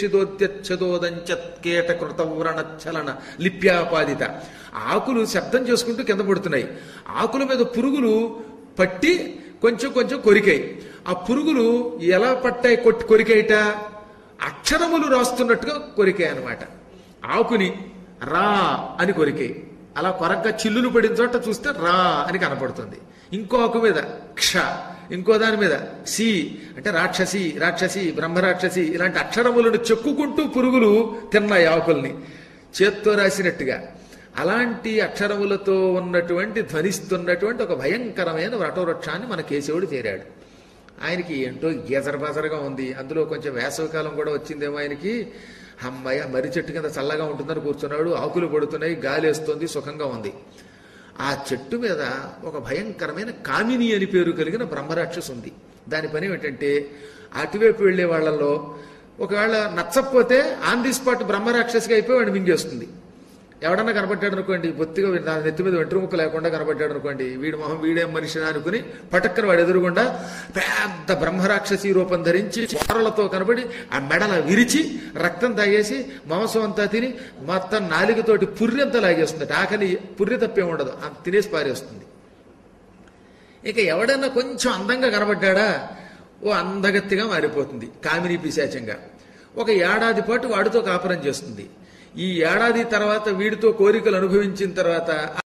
Speaker 1: ప్రేక్షిదోద్యచ్చదోదంచత్కేట కృత వ్రణచ్చలన లిప్యాపాదిత ఆకులు శబ్దం చేసుకుంటూ కింద పడుతున్నాయి ఆకుల మీద పురుగులు పట్టి కొంచెం కొంచెం కొరికాయి ఆ పురుగులు ఎలా పట్టాయి కొట్టి కొరికాయిట అక్షరములు రాస్తున్నట్టుగా కొరికాయి అన్నమాట ఆకుని రా అని కొరికాయి అలా కొరగ్గా చిల్లులు పడిన చోట చూస్తే రా అని కనపడుతుంది ఇంకో ఆకు మీద క్ష ఇంకో దాని మీద సి అంటే రాక్షసి రాక్షసి బ్రహ్మరాక్షసి ఇలాంటి అక్షరములను చెక్కుకుంటూ పురుగులు తిన్నాయి ఆకుల్ని చేత్తో రాసినట్టుగా అలాంటి అక్షరములతో ఉన్నటువంటి ధ్వనిస్తున్నటువంటి ఒక భయంకరమైన వ్రటవృక్షాన్ని మన కేశవుడు చేరాడు ఆయనకి ఏంటో గీజరబాజరగా ఉంది అందులో కొంచెం వేసవికాలం కూడా వచ్చిందేమో ఆయనకి అమ్మాయి మర్రి చెట్టు కింద చల్లగా ఉంటుందని కూర్చున్నాడు ఆకులు పడుతున్నాయి గాలి వేస్తుంది సుఖంగా ఉంది ఆ చెట్టు మీద ఒక భయంకరమైన కామిని అని పేరు కలిగిన బ్రహ్మరాక్షసు ఉంది దాని పని ఏమిటంటే అటువైపు వెళ్లే వాళ్ళల్లో ఒకవేళ నచ్చకపోతే ఆన్ ది స్పాట్ బ్రహ్మరాక్షసిగా అయిపోయి వాడిని మింగేస్తుంది ఎవడన్నా కనబడ్డాడు అనుకోండి బొత్తిగా వీడు నా నెత్తి మీద వెంట్రుముక్క లేకుండా కనబడ్డాడు అనుకోండి వీడి మొహం వీడేం మనిషి అనుకుని పటక్కన వాడు ఎదురుగుండా పెద్ద బ్రహ్మరాక్షసి రూపం ధరించి చోరలతో కనబడి ఆ మెడల విరిచి రక్తం తాగేసి మాంసం అంతా తిని మొత్తం నాలుగుతోటి పుర్రి అంతా లాగేస్తుంది ఆకలి పుర్రి తప్పే ఉండదు అంత తినేసి పారేస్తుంది ఇక ఎవడన్నా కొంచెం అందంగా కనబడ్డాడా ఓ అందగత్తిగా మారిపోతుంది కామిని పిశాచంగా ఒక ఏడాది పాటు వాడితో కాపురం చేస్తుంది ఈ ఏడాది తర్వాత వీడితో కోరికలు అనుభవించిన తర్వాత